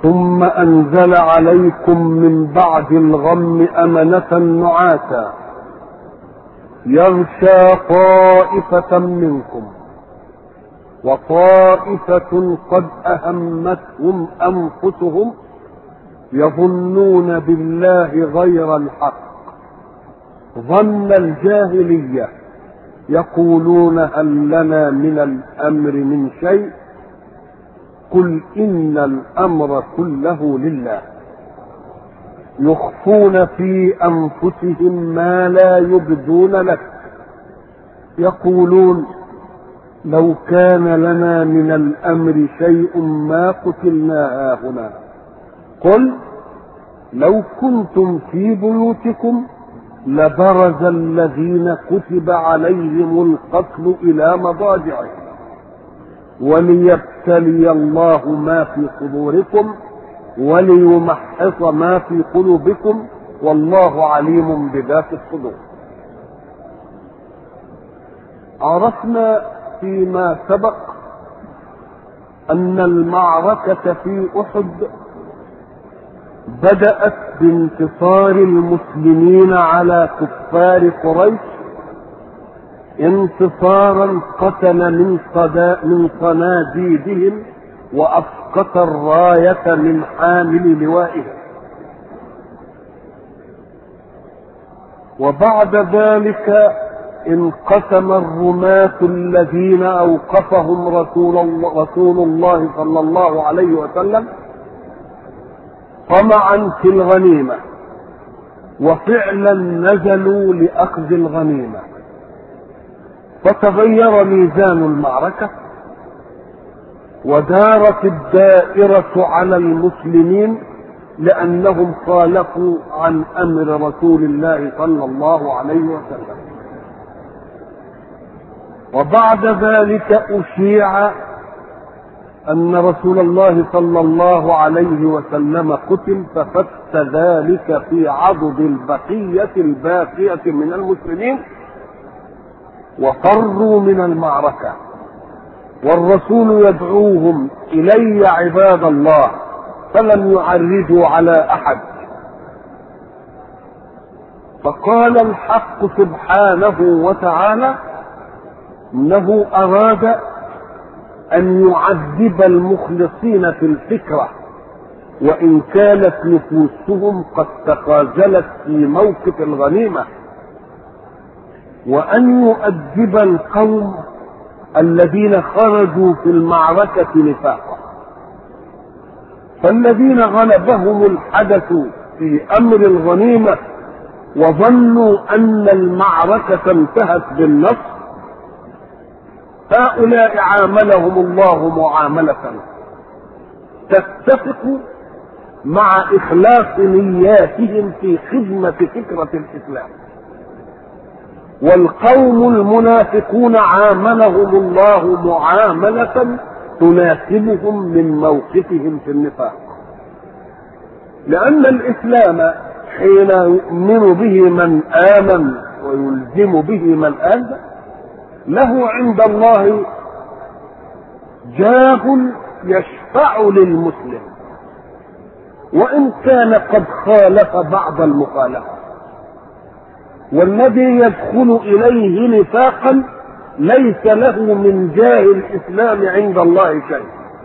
ثم أنزل عليكم من بعد الغم أمنة نعاسا يغشى طائفة منكم وطائفة قد أهمتهم أنفسهم يظنون بالله غير الحق ظن الجاهلية يقولون هل لنا من الأمر من شيء قل إن الأمر كله لله يخفون في أنفسهم ما لا يبدون لك يقولون لو كان لنا من الأمر شيء ما قتلنا هنا قل لو كنتم في بيوتكم لبرز الذين كتب عليهم القتل إلى مضاجعهم وليبتلي الله ما في صدوركم وليمحص ما في قلوبكم والله عليم بذات الصدور عرفنا فيما سبق ان المعركه في احد بدات بانتصار المسلمين على كفار قريش انتصارا قتل من صدا من صناديدهم واسقط الرايه من حامل لوائهم وبعد ذلك انقسم الرماة الذين اوقفهم رسول الله, رسول الله صلى الله عليه وسلم طمعا في الغنيمه وفعلا نزلوا لاخذ الغنيمه فتغير ميزان المعركة ودارت الدائرة على المسلمين لأنهم خالفوا عن أمر رسول الله صلى الله عليه وسلم وبعد ذلك أشيع أن رسول الله صلى الله عليه وسلم قتل ففت ذلك في عضد البقية الباقية من المسلمين وفروا من المعركة والرسول يدعوهم إلي عباد الله فلم يعرجوا على أحد فقال الحق سبحانه وتعالى انه اراد ان يعذب المخلصين في الفكره وان كانت نفوسهم قد تخاذلت في موقف الغنيمه وأن يؤدب القوم الذين خرجوا في المعركة نفاقا فالذين غلبهم الحدث في أمر الغنيمة وظنوا أن المعركة انتهت بالنصر هؤلاء عاملهم الله معاملة تتفق مع إخلاص نياتهم في خدمة فكرة الإسلام والقوم المنافقون عاملهم الله معاملة تناسبهم من موقفهم في النفاق لأن الإسلام حين يؤمن به من آمن ويلزم به من آمن له عند الله جاه يشفع للمسلم وإن كان قد خالف بعض المخالفة والذي يدخل اليه نفاقا ليس له من جاه الاسلام عند الله شيء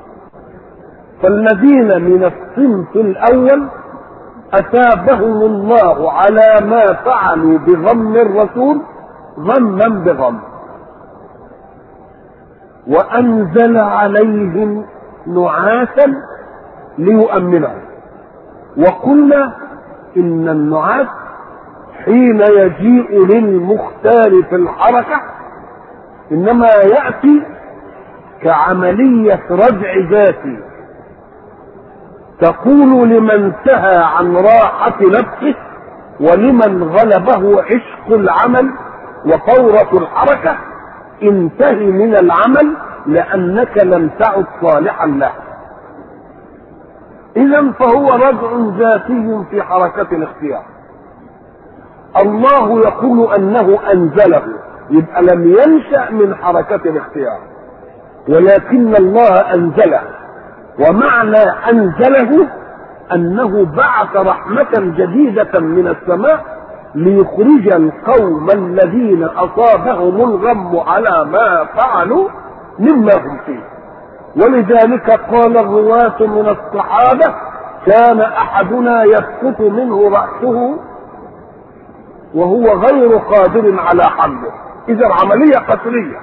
فالذين من الصنف الاول اثابهم الله على ما فعلوا بغم الرسول غما بغم وانزل عليهم نعاسا ليؤمنهم وقلنا ان النعاس حين يجيء للمختار في الحركة إنما يأتي كعملية ردع ذاتي تقول لمن انتهى عن راحة نفسه ولمن غلبه عشق العمل وفورة الحركة انتهي من العمل لأنك لم تعد صالحا له إذا فهو ردع ذاتي في حركة الاختيار الله يقول انه انزله يبقى لم ينشا من حركه الاختيار ولكن الله انزله ومعنى أنزله أنه بعث رحمة جديدة من السماء ليخرج القوم الذين أصابهم الغم على ما فعلوا مما هم فيه ولذلك قال الرواة من الصحابة كان أحدنا يسقط منه رأسه وهو غير قادر على حمله إذا عملية قتلية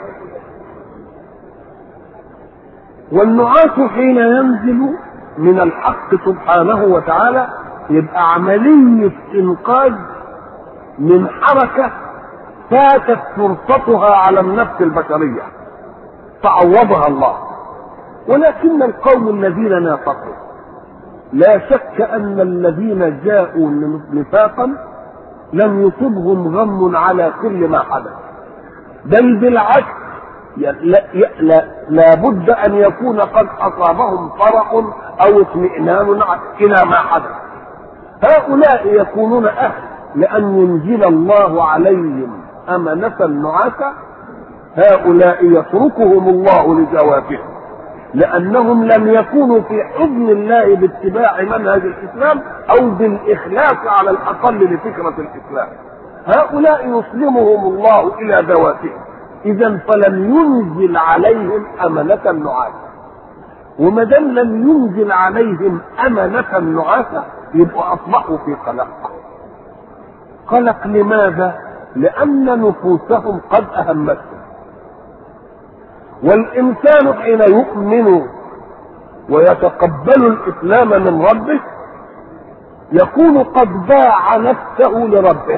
والنعاس حين ينزل من الحق سبحانه وتعالى يبقى عملية إنقاذ من حركة فاتت فرصتها على النفس البشرية فعوضها الله ولكن القوم الذين نافقوا لا شك أن الذين جاءوا نفاقا لم يصبهم غم على كل ما حدث بل بالعكس لا, لا, لا بد أن يكون قد أصابهم فرح أو اطمئنان إلى ما حدث هؤلاء يكونون أهل لأن ينزل الله عليهم أمنة نعاسا هؤلاء يتركهم الله لجوابهم لأنهم لم يكونوا في حضن الله باتباع منهج الإسلام أو بالإخلاص على الأقل لفكرة الإسلام هؤلاء يسلمهم الله إلى ذواتهم إذا فلم ينزل عليهم أمنة نعاسا وما دام لم ينزل عليهم أمنة نعاسا يبقوا أصبحوا في قلق قلق لماذا؟ لأن نفوسهم قد أهمتهم والإنسان حين يؤمن ويتقبل الإسلام من ربه يكون قد باع نفسه لربه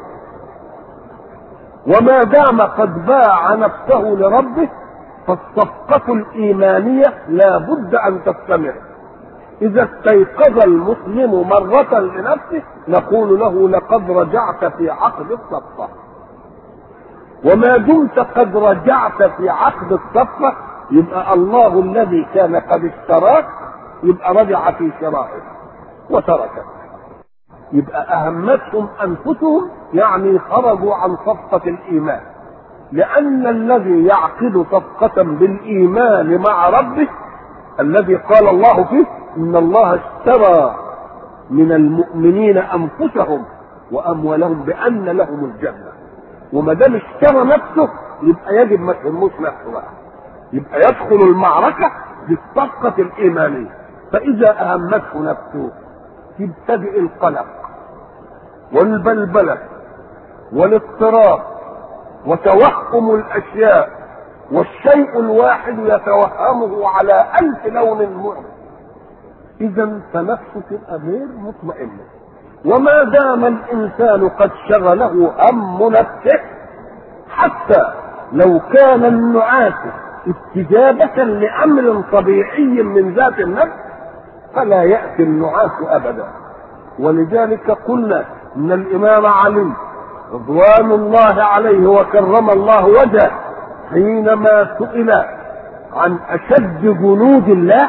وما دام قد باع نفسه لربه فالصفقة الإيمانية لا بد أن تستمر إذا استيقظ المسلم مرة لنفسه نقول له لقد رجعت في عقد الصفقة وما دمت قد رجعت في عقد الصفقة يبقى الله الذي كان قد اشتراك يبقى رجع في شرائه وتركك يبقى أهمتهم أنفسهم يعني خرجوا عن صفقة الإيمان لأن الذي يعقد صفقة بالإيمان مع ربه الذي قال الله فيه إن الله اشترى من المؤمنين أنفسهم وأموالهم بأن لهم الجنة وما دام اشترى نفسه يبقى يجب ما تهموش نفسه بقى يبقى يدخل المعركة بالصفقة الإيمانية فإذا أهمته نفسه يبتدئ القلق والبلبلة والاضطراب وتوهم الأشياء والشيء الواحد يتوهمه على ألف لون مؤلم إذا فنفسه تبقى غير مطمئنة وما دام الإنسان قد شغله هم نفسه حتى لو كان النعاس استجابة لأمر طبيعي من ذات النفس فلا يأتي النعاس أبدا ولذلك قلنا إن الإمام علي رضوان الله عليه وكرم الله وجهه حينما سئل عن أشد جنود الله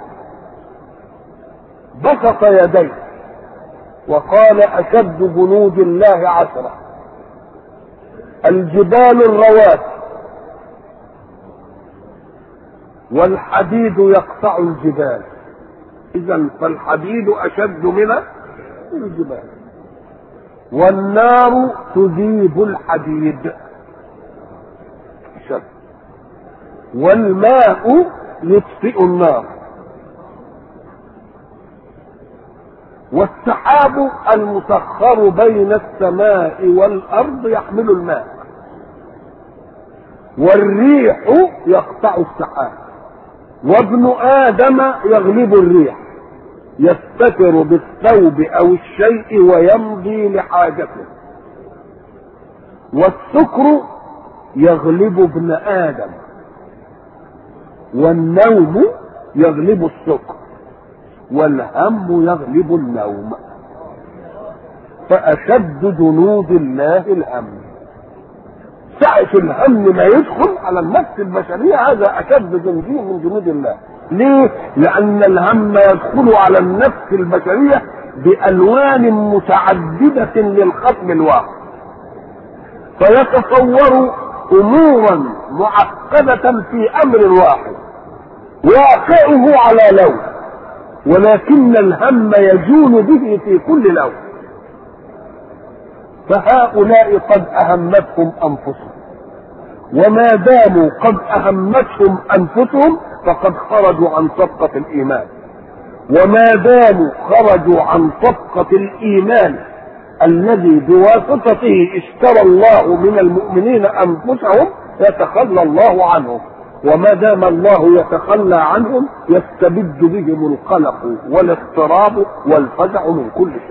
بسط يديه وقال أشد جنود الله عشرة الجبال الرواسي والحديد يقطع الجبال إذا فالحديد أشد من الجبال والنار تذيب الحديد شد والماء يطفئ النار والسحاب المسخر بين السماء والارض يحمل الماء والريح يقطع السحاب وابن ادم يغلب الريح يستتر بالثوب او الشيء ويمضي لحاجته والسكر يغلب ابن ادم والنوم يغلب السكر والهم يغلب النوم فأشد جنود الله الهم سعة الهم ما يدخل على النفس البشرية هذا أشد جندي من جنود الله ليه؟ لأن الهم يدخل على النفس البشرية بألوان متعددة للخصم الواقع فيتصور أمورا معقدة في أمر واحد واقعه على لون ولكن الهم يجول به في كل لون فهؤلاء قد اهمتهم انفسهم وما داموا قد اهمتهم انفسهم فقد خرجوا عن صفقه الايمان وما داموا خرجوا عن صفقه الايمان الذي بواسطته اشترى الله من المؤمنين انفسهم يتخلى الله عنهم وما دام الله يتخلى عنهم يستبد بهم القلق والاضطراب والفزع من كل شيء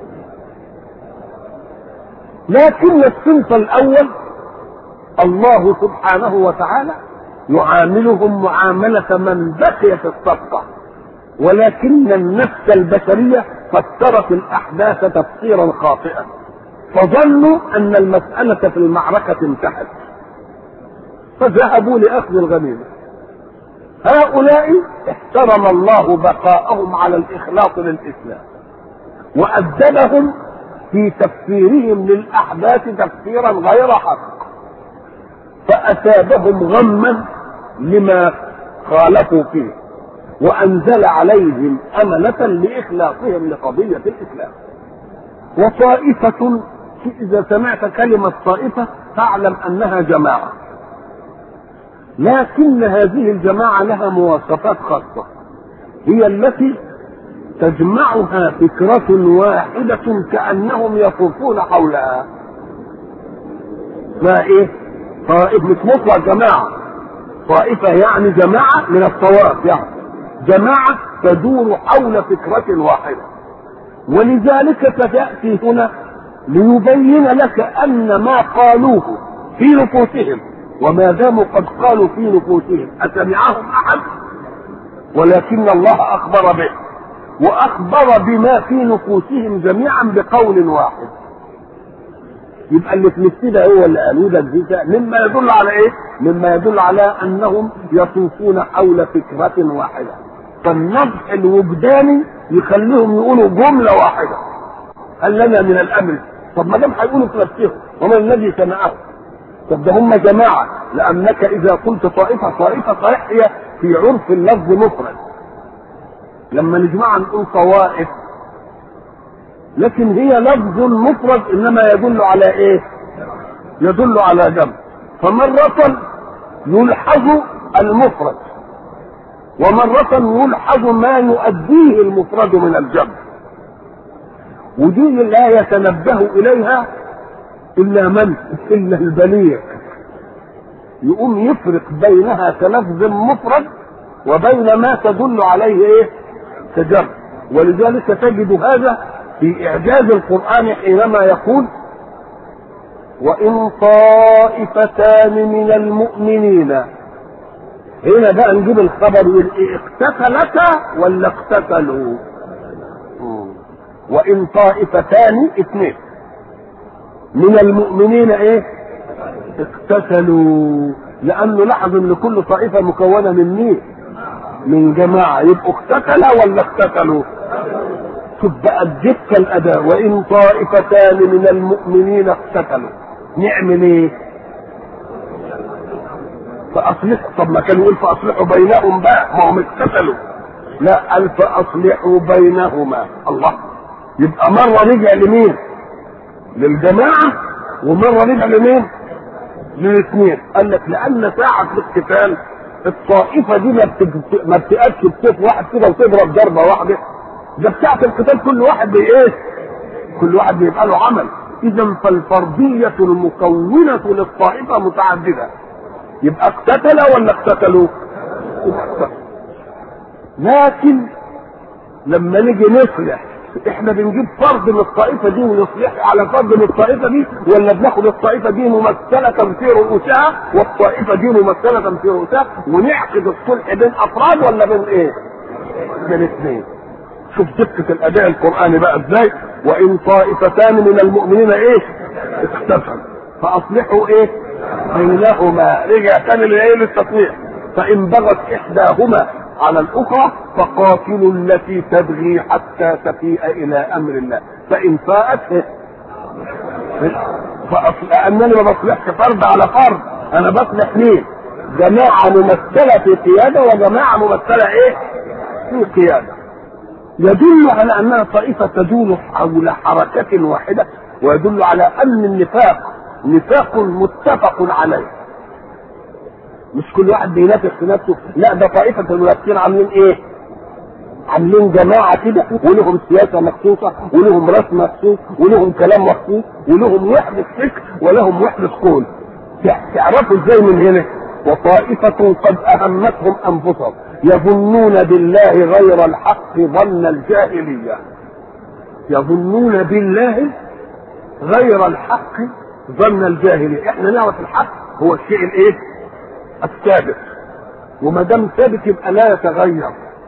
لكن الصنف الاول الله سبحانه وتعالى يعاملهم معاملة من بقي في الصفقة ولكن النفس البشرية فسرت الأحداث تفسيرا خاطئا فظنوا أن المسألة في المعركة انتهت فذهبوا لأخذ الغنيمة هؤلاء احترم الله بقاءهم على الإخلاص للإسلام وأدبهم في تفسيرهم للأحداث تفسيرا غير حق فأثابهم غما لما خالفوا فيه وأنزل عليهم أمنة لإخلاصهم لقضية الإسلام وطائفة إذا سمعت كلمة طائفة فاعلم أنها جماعة لكن هذه الجماعة لها مواصفات خاصة هي التي تجمعها فكرة واحدة كأنهم يطوفون حولها ما ايه طائف مش مطلق جماعة طائفة يعني جماعة من الطواف يعني جماعة تدور حول فكرة واحدة ولذلك ستأتي هنا ليبين لك أن ما قالوه في نفوسهم وما داموا قد قالوا في نفوسهم أسمعهم أحد ولكن الله أخبر به وأخبر بما في نفوسهم جميعا بقول واحد يبقى اللي في كده هو اللي قالوه ده مما يدل على ايه؟ مما يدل على انهم يطوفون حول فكرة واحدة فالنضح الوجداني يخليهم يقولوا جملة واحدة هل لنا من الامر طب ما دام هيقولوا في نفسهم ومن الذي سمعه طب ده هم جماعة لأنك إذا قلت طائفة طائفة صحيح هي في عرف اللفظ مفرد لما نجمع نقول طوائف لكن هي لفظ مفرد إنما يدل على إيه؟ يدل على جمع فمرة يلحظ المفرد ومرة يلحظ ما يؤديه المفرد من الجمع ودي لا يتنبه إليها إلا من؟ إلا البليغ يقوم يفرق بينها كلفظ مفرد وبين ما تدل عليه إيه؟ كجمع ولذلك تجد هذا في إعجاز القرآن حينما يقول وإن طائفتان من المؤمنين هنا بقى نجيب الخبر يقول إيه اقتتلتا ولا اقتتلوا وإن طائفتان اثنين من المؤمنين ايه اقتتلوا لانه لاحظ ان كل طائفه مكونه من مين من جماعه يبقوا اقتتلا ولا اقتتلوا شوف بقى الدقه الاداء وان طائفتان من المؤمنين اقتتلوا نعمل ايه فاصلحوا طب ما كانوا يقول فاصلحوا بينهم بقى ما هم اقتتلوا لا قال فاصلحوا بينهما الله يبقى مره رجع لمين للجماعة ومرة رجع لمين؟ للاثنين قال لك لأن ساعة الاقتتال الطائفة دي ما ما بتأكد بسيف واحد كده وتضرب ضربة واحدة ده بتاعة القتال كل واحد بإيه؟ كل واحد بيبقى له عمل إذا فالفردية المكونة للطائفة متعددة يبقى اقتتل ولا اقتتلوا؟ يبقى اقتتلوا لكن لما نيجي نصلح احنا بنجيب فرد من الطائفه دي ونصلح على فرد من الطائفه دي ولا بناخد الطائفه دي ممثله في رؤوسها والطائفه دي ممثله في رؤوسها ونعقد الصلح بين افراد ولا بين ايه؟ بين اثنين. شوف دقه الاداء القراني بقى ازاي؟ وان طائفتان من المؤمنين ايه؟ اختفوا فاصلحوا ايه؟ بينهما رجع تاني لايه؟ للتصليح فان بغت احداهما على الأخرى فقاتلوا التي تبغي حتى تفيء إلى أمر الله فإن فاءت فأصل أنني ما بصلحش فرد على فرد أنا بصلح مين؟ جماعة ممثلة في قيادة وجماعة ممثلة ايه في قيادة يدل على انها طائفة تدور حول حركة واحدة ويدل على ان النفاق نفاق متفق عليه مش كل واحد بينافق في نفسه لا ده طائفة المنافقين عاملين ايه عاملين جماعة كده ولهم سياسة مخصوصة ولهم رسم مخصوص ولهم كلام مخصوص ولهم وحدة فكر ولهم وحدة قول تعرفوا ازاي من هنا وطائفة قد أهمتهم أنفسهم يظنون بالله غير الحق ظن الجاهلية يظنون بالله غير الحق ظن الجاهلية احنا نعرف الحق هو الشيء الايه الثابت وما دام ثابت يبقى لا يتغير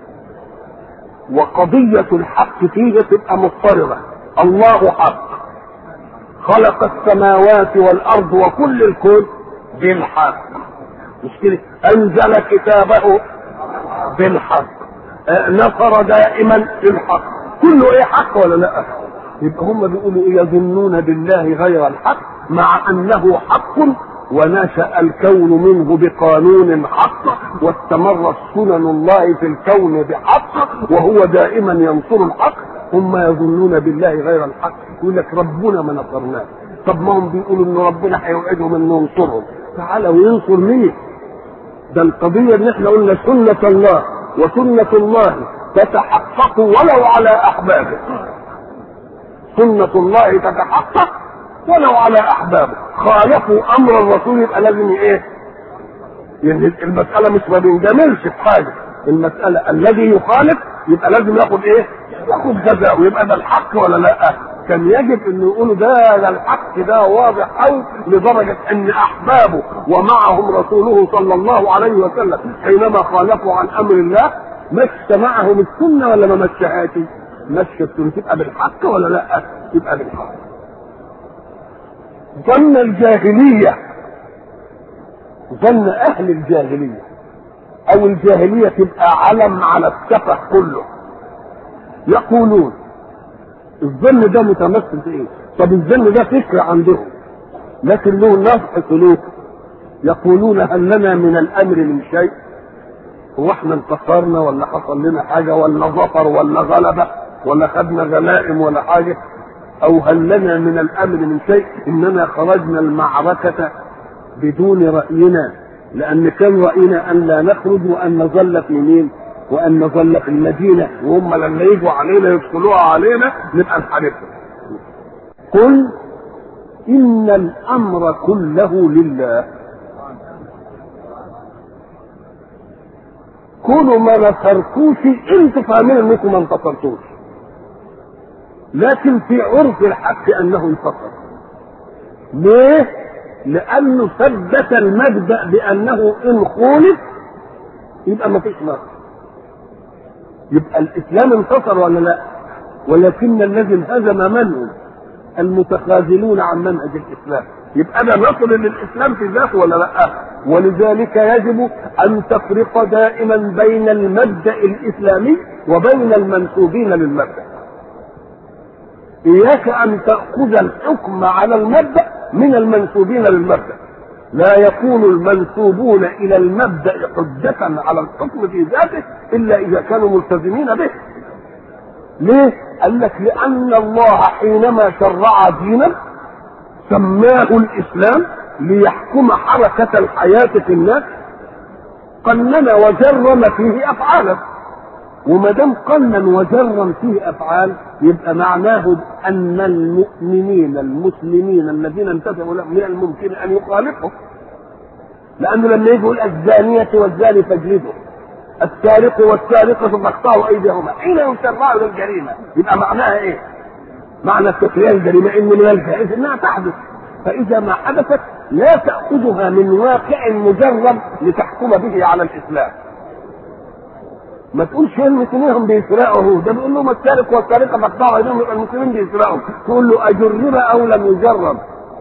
وقضية الحق فيه تبقى مضطربة الله حق خلق السماوات والأرض وكل الكون بالحق مش كده أنزل كتابه بالحق آه نصر دائما بالحق كله ايه حق ولا لا يبقى هم بيقولوا إيه يظنون بالله غير الحق مع أنه حق ونشأ الكون منه بقانون حق واستمرت سنن الله في الكون بحق وهو دائما ينصر الحق هم يظنون بالله غير الحق يقول لك ربنا ما نصرناه طب ما هم بيقولوا ان ربنا هيوعدهم انه ينصرهم تعالى وينصر مين ده القضية ان احنا قلنا سنة الله وسنة الله تتحقق ولو على احبابه سنة الله تتحقق ولو على احبابه خالفوا امر الرسول يبقى لازم ايه يعني المسألة مش ما بنجاملش في حاجة المسألة الذي يخالف يبقى لازم ياخد ايه ياخد جزاء ويبقى ده الحق ولا لا كان يجب ان يقولوا ده ده الحق ده واضح قوي لدرجة ان احبابه ومعهم رسوله صلى الله عليه وسلم حينما خالفوا عن امر الله مشى معهم السنة ولا ما مشيهاش مشى السنة تبقى بالحق ولا لا تبقى بالحق ظن الجاهلية ظن اهل الجاهلية او الجاهلية تبقى علم على السفه كله يقولون الظن ده متمثل في ايه طب الظن ده فكرة عندهم لكن له نفع سلوك يقولون هل لنا من الامر من شيء هو احنا انتصرنا ولا حصل لنا حاجه ولا ظفر ولا غلبه ولا خدنا غنائم ولا حاجه او هل لنا من الامر من شيء اننا خرجنا المعركه بدون راينا لان كان راينا ان لا نخرج وان نظل في مين وان نظل في المدينه وهم لما يجوا علينا يدخلوها علينا نبقى نحاربهم قل ان الامر كله لله كونوا ما نصرتوش انتوا فاهمين انكم ما انتصرتوش لكن في عرف الحق انه انتصر ليه لانه ثبت المبدا بانه ان خولف يبقى ما فيش نصر يبقى الاسلام انتصر ولا لا ولكن الذي انهزم من هم المتخاذلون عن منهج الاسلام يبقى ده نصر للاسلام في ذاته ولا لا ولذلك يجب ان تفرق دائما بين المبدا الاسلامي وبين المنسوبين للمبدا اياك ان تاخذ الحكم على المبدا من المنسوبين للمبدا لا يكون المنسوبون الى المبدا حجه على الحكم في ذاته الا اذا كانوا ملتزمين به ليه قال لك لان الله حينما شرع دينا سماه الاسلام ليحكم حركة الحياة في الناس قنن وجرم فيه أفعاله وما دام قنن وجرم فيه أفعال يبقى معناه أن المؤمنين المسلمين الذين انتفعوا لهم من الممكن أن يخالفوا لأنه لما يجي يقول الزانية والزاني فاجلدوا السارق والسارقة فاقطعوا أيديهما حين يسرعوا للجريمة يبقى معناها إيه؟ معنى التكرير الجريمة إن من الجائز إنها تحدث فإذا ما حدثت لا تأخذها من واقع مجرد لتحكم به على الإسلام ما تقولش المسلمين بيسرقوا ده بيقول لهم السارق والسارقة فاقطعوا ايديهم يبقى المسلمين بيسرقوا تقول له أجرب أو لم يجرب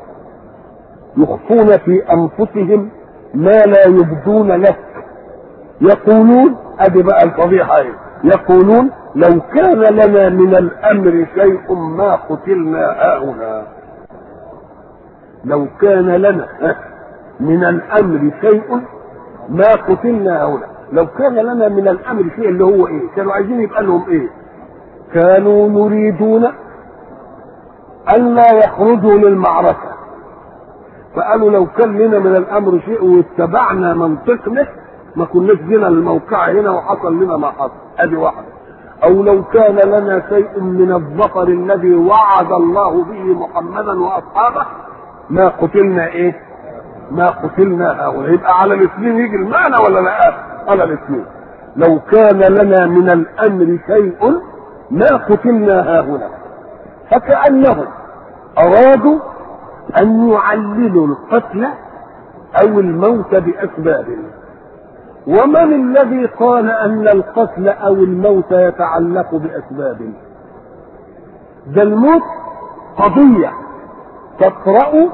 يخفون في أنفسهم ما لا يبدون لك يقولون ادي بقى الفضيحة ايه يقولون لو كان لنا من الامر شيء ما قتلنا هاهنا لو كان لنا من الامر شيء ما قتلنا هنا لو كان لنا من الامر شيء اللي هو ايه كانوا عايزين يبقى لهم ايه كانوا يريدون الا يخرجوا للمعركه فقالوا لو كان لنا من الامر شيء واتبعنا منطقنا ما كناش جينا للموقع هنا وحصل لنا ما حصل ادي واحده او لو كان لنا شيء من الظفر الذي وعد الله به محمدا واصحابه ما قتلنا ايه ما قتلنا هؤلاء يبقى على الاثنين يجي المعنى ولا لا على الاثنين لو كان لنا من الامر شيء ما قتلنا هؤلاء فكانهم ارادوا ان يعللوا القتل او الموت باسبابه ومن الذي قال ان القتل او الموت يتعلق باسبابه ده الموت قضيه تطرا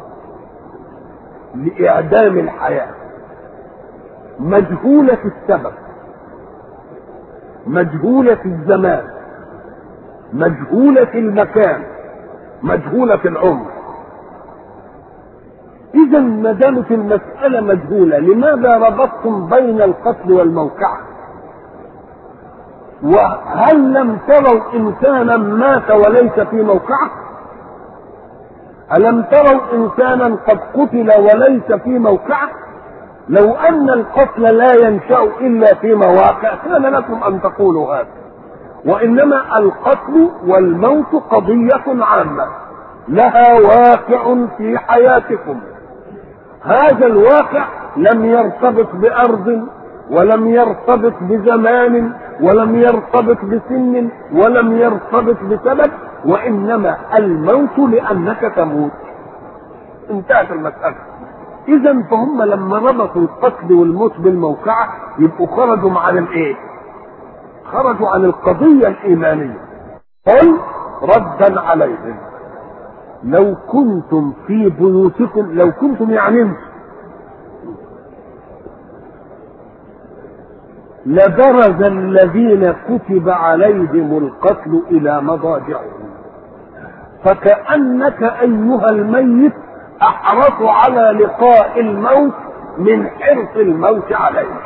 لاعدام الحياه مجهوله السبب مجهوله الزمان مجهوله المكان مجهوله العمر اذا ما دامت المساله مجهوله لماذا ربطتم بين القتل والموقعه وهل لم تروا انسانا مات وليس في موقعه الم تروا انسانا قد قتل وليس في موقعه لو ان القتل لا ينشا الا في مواقع كان لكم ان تقولوا هذا وانما القتل والموت قضيه عامه لها واقع في حياتكم هذا الواقع لم يرتبط بارض ولم يرتبط بزمان ولم يرتبط بسن ولم يرتبط بسبب وانما الموت لانك تموت انتهت المساله اذا فهم لما ربطوا القتل والموت بالموقعه يبقوا خرجوا عن الايه خرجوا عن القضيه الايمانيه قل ردا عليهم لو كنتم في بيوتكم لو كنتم يعني انتم لبرز الذين كتب عليهم القتل الى مضاجعهم فكانك ايها الميت احرص على لقاء الموت من حرص الموت عليك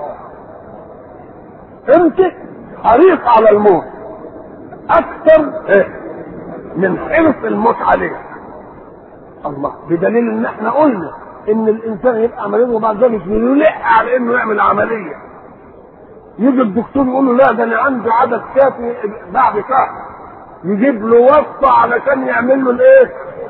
انت حريص على الموت اكثر من حرص الموت عليك الله بدليل ان احنا قلنا ان الانسان يبقى مريض وبعد ذلك يلح على انه يعمل عمليه يجي الدكتور يقول له لا ده انا عندي عدد كافي بعد شهر يجيب له وصفه علشان يعمل له الايه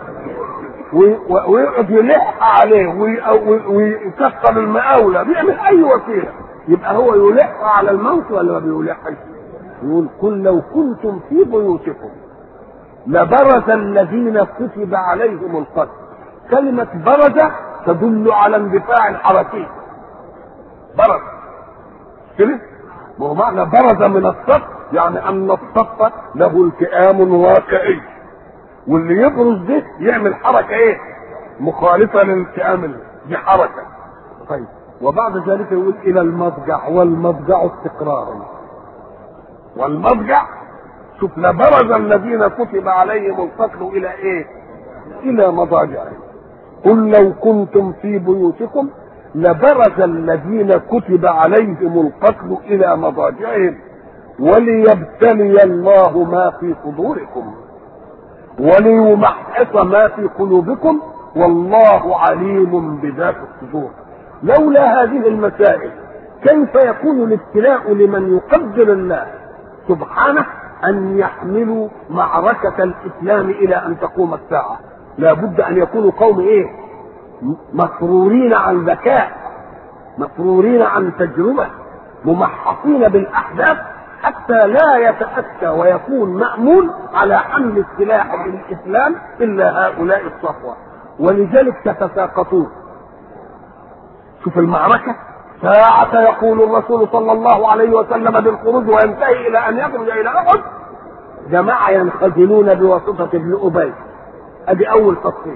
ويقعد يلح عليه ويكسر المقاوله بيعمل اي وسيله يبقى هو يلح على الموت ولا ما بيلحش يقول قل لو كنتم في بيوتكم لبرز الذين كتب عليهم القتل كلمة برز تدل على اندفاع حركي برز كده ما هو معنى برز من الصف يعني ان الصف له التئام واقعي واللي يبرز ده يعمل حركه ايه مخالفه للالتئام دي حركه طيب وبعد ذلك يقول الى المضجع والمضجع استقرار والمضجع شوف لبرز الذين كتب عليهم القتل الى ايه الى مضاجعهم قل لو كنتم في بيوتكم لبرز الذين كتب عليهم القتل الى مضاجعهم وليبتلي الله ما في صدوركم وليمحص ما في قلوبكم والله عليم بذات الصدور لولا هذه المسائل كيف يكون الابتلاء لمن يقدر الله سبحانه ان يحملوا معركة الاسلام الى ان تقوم الساعة لا بد ان يكونوا قوم ايه مفرورين عن ذكاء مفرورين عن تجربة ممحصين بالاحداث حتى لا يتأتى ويكون مأمون على حمل السلاح بالإسلام إلا هؤلاء الصفوة ولذلك تتساقطون شوف المعركة ساعة يقول الرسول صلى الله عليه وسلم بالخروج وينتهي إلى أن يخرج إلى أحد جماعة ينخزلون بواسطة ابن أبي أدي أول تصفية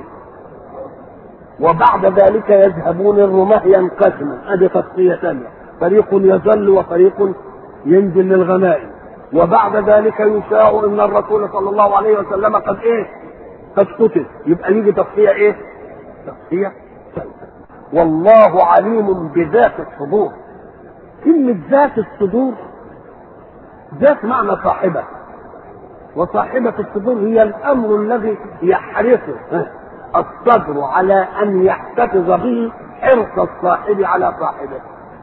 وبعد ذلك يذهبون الرماة ينقسما أدي تصفية ثانية فريق يظل وفريق ينزل للغنائم وبعد ذلك يشاع ان الرسول صلى الله عليه وسلم قد ايه قد قتل يبقى يجي تصفيه ايه تصفيه ثالثه والله عليم بذات الصدور كلمة ذات الصدور ذات معنى صاحبة وصاحبة الصدور هي الأمر الذي يحرصه الصدر على أن يحتفظ به حرص الصاحب على صاحبه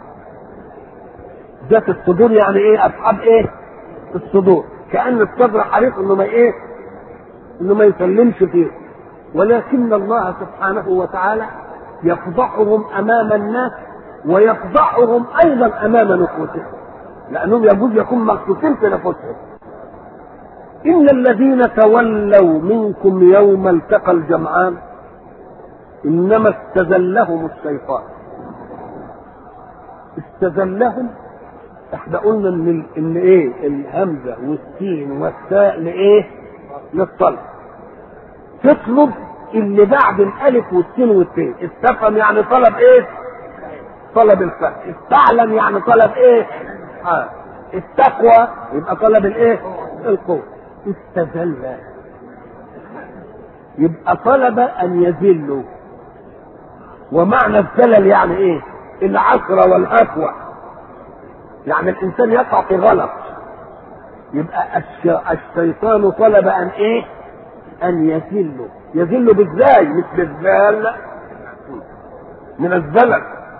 ذات الصدور يعني ايه اصحاب ايه الصدور كان الصدر حريص انه ما ايه انه ما يسلمش فيه ولكن الله سبحانه وتعالى يفضحهم امام الناس ويفضحهم ايضا امام نفوسهم لانهم يجوز يكون مخصوصين في نفوسهم ان الذين تولوا منكم يوم التقى الجمعان انما استزلهم الشيطان استزلهم احنا قلنا ان ان ايه الهمزه والسين والتاء لايه للطلب تطلب اللي بعد الالف والسين والتاء استفهم يعني طلب ايه طلب الفهم استعلم يعني طلب ايه آه. التقوى يبقى طلب الايه القوه استذل يبقى طلب ان يذلوا ومعنى الزلل يعني ايه العثرة والهفوة يعني الانسان يقع في غلط يبقى الشيطان طلب ان ايه ان يذله يذله بالزاي مش بالذال من الزلل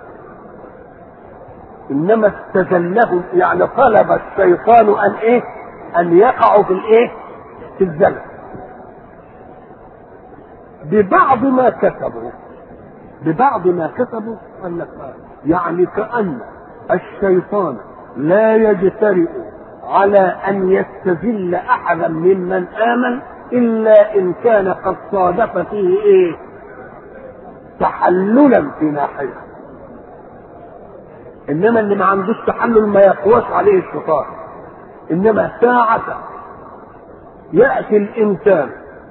انما استذله يعني طلب الشيطان ان ايه ان يقعوا في الايه في الزلل ببعض ما كسبوا ببعض ما كسبوا قال لك يعني كأن الشيطان لا يجترئ على أن يستذل أحدا ممن آمن إلا إن كان قد صادف فيه إيه؟ تحللا في ناحية إنما اللي ما عندوش تحلل ما يقواش عليه الشيطان إنما ساعة يأتي الإنسان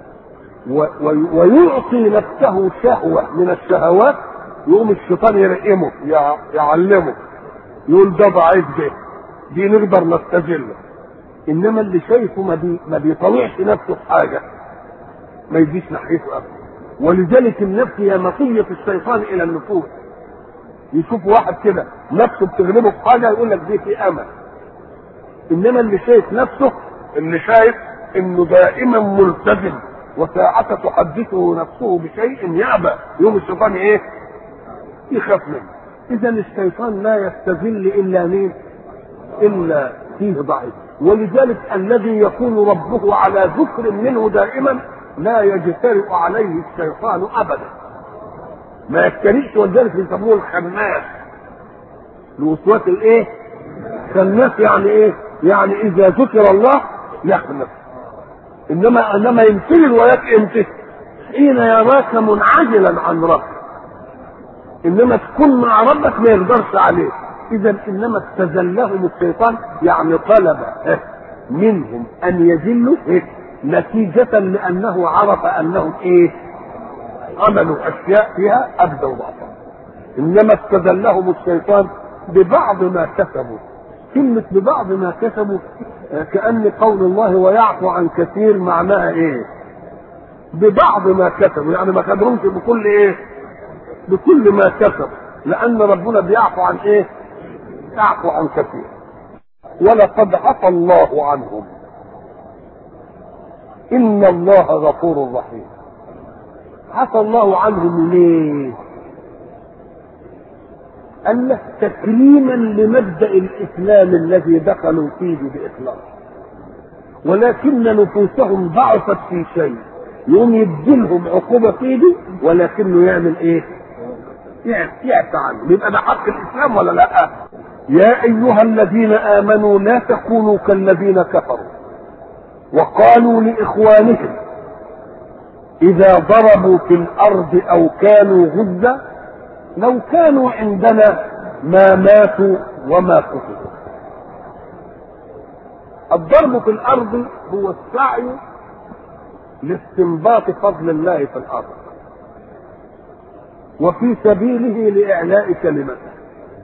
ويعطي نفسه شهوة من الشهوات يقوم الشيطان يرقمه يعلمه يقول ده ضعيف ده دي نقدر نستجله انما اللي شايفه ما, بي ما بيطلعش نفسه في حاجه ما يجيش ناحيته ابدا ولذلك النفس هي مطية الشيطان الى النفوس يشوف واحد كده نفسه بتغلبه في حاجه يقول لك دي في امل انما اللي شايف نفسه اللي شايف انه دائما ملتزم وساعة تحدثه نفسه بشيء يأبى يوم الشيطان ايه؟ يخاف منه. إذا الشيطان لا يستذل إلا مين؟ إلا فيه ضعيف. ولذلك الذي يكون ربه على ذكر منه دائما لا يجترئ عليه الشيطان أبدا. ما يجترئش ولذلك يسموه الخناس. الوسواس الايه؟ خناس يعني ايه؟ يعني إذا ذكر الله يخنس. انما انما يمتلي الولايات امتى؟ حين يراك منعزلا عن ربك انما تكون مع ربك ما يقدرش عليه اذا انما استزلهم الشيطان يعني طلب منهم ان يذلوا نتيجة لانه عرف انهم ايه؟ عملوا اشياء فيها ابدوا ضعفا انما استزلهم الشيطان ببعض ما كسبوا كلمة ببعض ما كسبوا كأن قول الله ويعفو عن كثير معناها ايه؟ ببعض ما كسبوا يعني ما خدهمش بكل ايه؟ بكل ما كسب لأن ربنا بيعفو عن ايه؟ يعفو عن كثير ولقد عفى الله عنهم إن الله غفور رحيم عفى الله عنهم ليه؟ قال لك تكريما لمبدا الاسلام الذي دخلوا فيه باخلاص ولكن نفوسهم ضعفت في شيء يقوم يديلهم عقوبه فيه دي ولكنه يعمل ايه؟ يعفى عنه يبقى ده حق الاسلام ولا لا؟ يا ايها الذين امنوا لا تكونوا كالذين كفروا وقالوا لاخوانهم اذا ضربوا في الارض او كانوا غزا لو كانوا عندنا ما ماتوا وما قتلوا الضرب في الارض هو السعي لاستنباط فضل الله في الارض وفي سبيله لاعلاء كلمته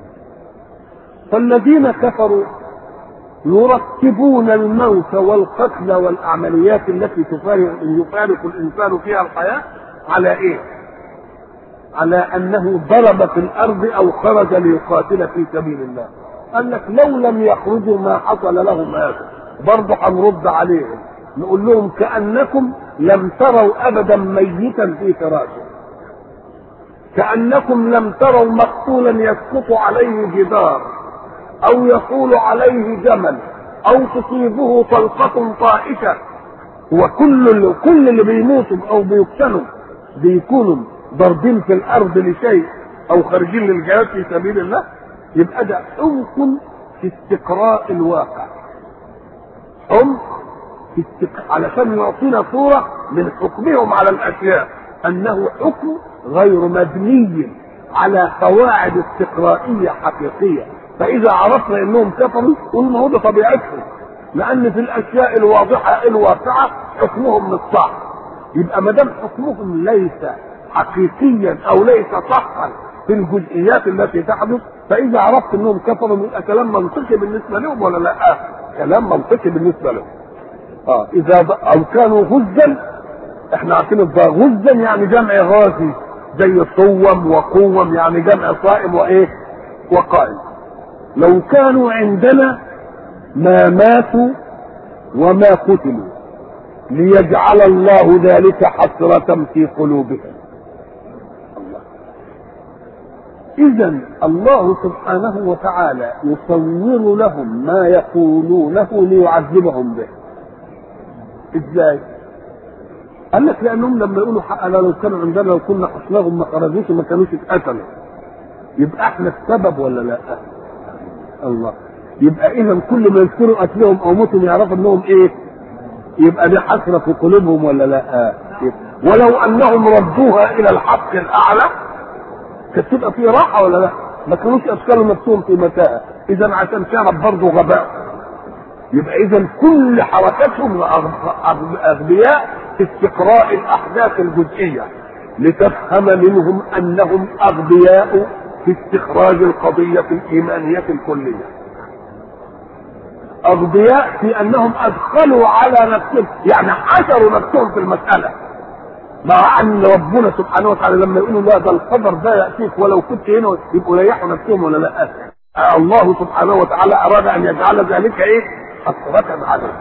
فالذين كفروا يرتبون الموت والقتل والعمليات التي تفارق يفارق الانسان فيها الحياه على ايه؟ على انه ضرب في الارض او خرج ليقاتل في سبيل الله قال لك لو لم يخرجوا ما حصل لهم هذا برضه هنرد عليهم نقول لهم كانكم لم تروا ابدا ميتا في فراشه كانكم لم تروا مقتولا يسقط عليه جدار او يقول عليه جمل او تصيبه طلقه طائشه وكل كل اللي بيموتوا او بيقتلوا بيكونوا ضاربين في الارض لشيء او خارجين للجهاد في سبيل الله يبقى ده عمق في استقراء الواقع عمق في استق... علشان يعطينا صورة من حكمهم على الأشياء أنه حكم غير مبني على قواعد استقرائية حقيقية فإذا عرفنا أنهم كفروا قلنا هو ده طبيعتهم لأن في الأشياء الواضحة الواقعة حكمهم مش صح يبقى ما دام حكمهم ليس حقيقيا أو ليس صحا في الجزئيات التي تحدث فإذا عرفت أنهم كفروا يبقى كلام منطقي بالنسبة لهم ولا لا؟ كلام منطقي بالنسبة لهم. اه اذا ب... او كانوا غزا احنا عارفين الضاء غزا يعني جمع غازي زي صوم وقوم يعني جمع صائم وايه وقائم لو كانوا عندنا ما ماتوا وما قتلوا ليجعل الله ذلك حسرة في قلوبهم إذا الله سبحانه وتعالى يصور لهم ما يقولونه ليعذبهم به ازاي؟ قال لك لانهم لما يقولوا حقنا لو كانوا عندنا لو كنا حصناهم ما خرجوش ما كانوش اتقتلوا يبقى احنا السبب ولا لا؟ الله يبقى اذا كل ما يذكروا قتلهم او موتهم يعرفوا انهم ايه؟ يبقى دي حسره في قلوبهم ولا لا؟ ولو انهم ردوها الى الحق الاعلى كانت تبقى في راحه ولا لا؟ ما كانوش اشكالوا نفسهم في متاهه اذا عشان كانت برضه غباء يبقى اذا كل حركتهم اغبياء في استقراء الاحداث الجزئيه لتفهم منهم انهم اغبياء في استخراج القضيه الايمانيه الكليه اغبياء في انهم ادخلوا على نفسهم يعني حشروا نفسهم في المساله مع ان ربنا سبحانه وتعالى لما يقولوا لا ده القدر ده ياتيك ولو كنت هنا يبقوا ريحوا نفسهم ولا لا الله سبحانه وتعالى اراد ان يجعل ذلك ايه حسرة عليه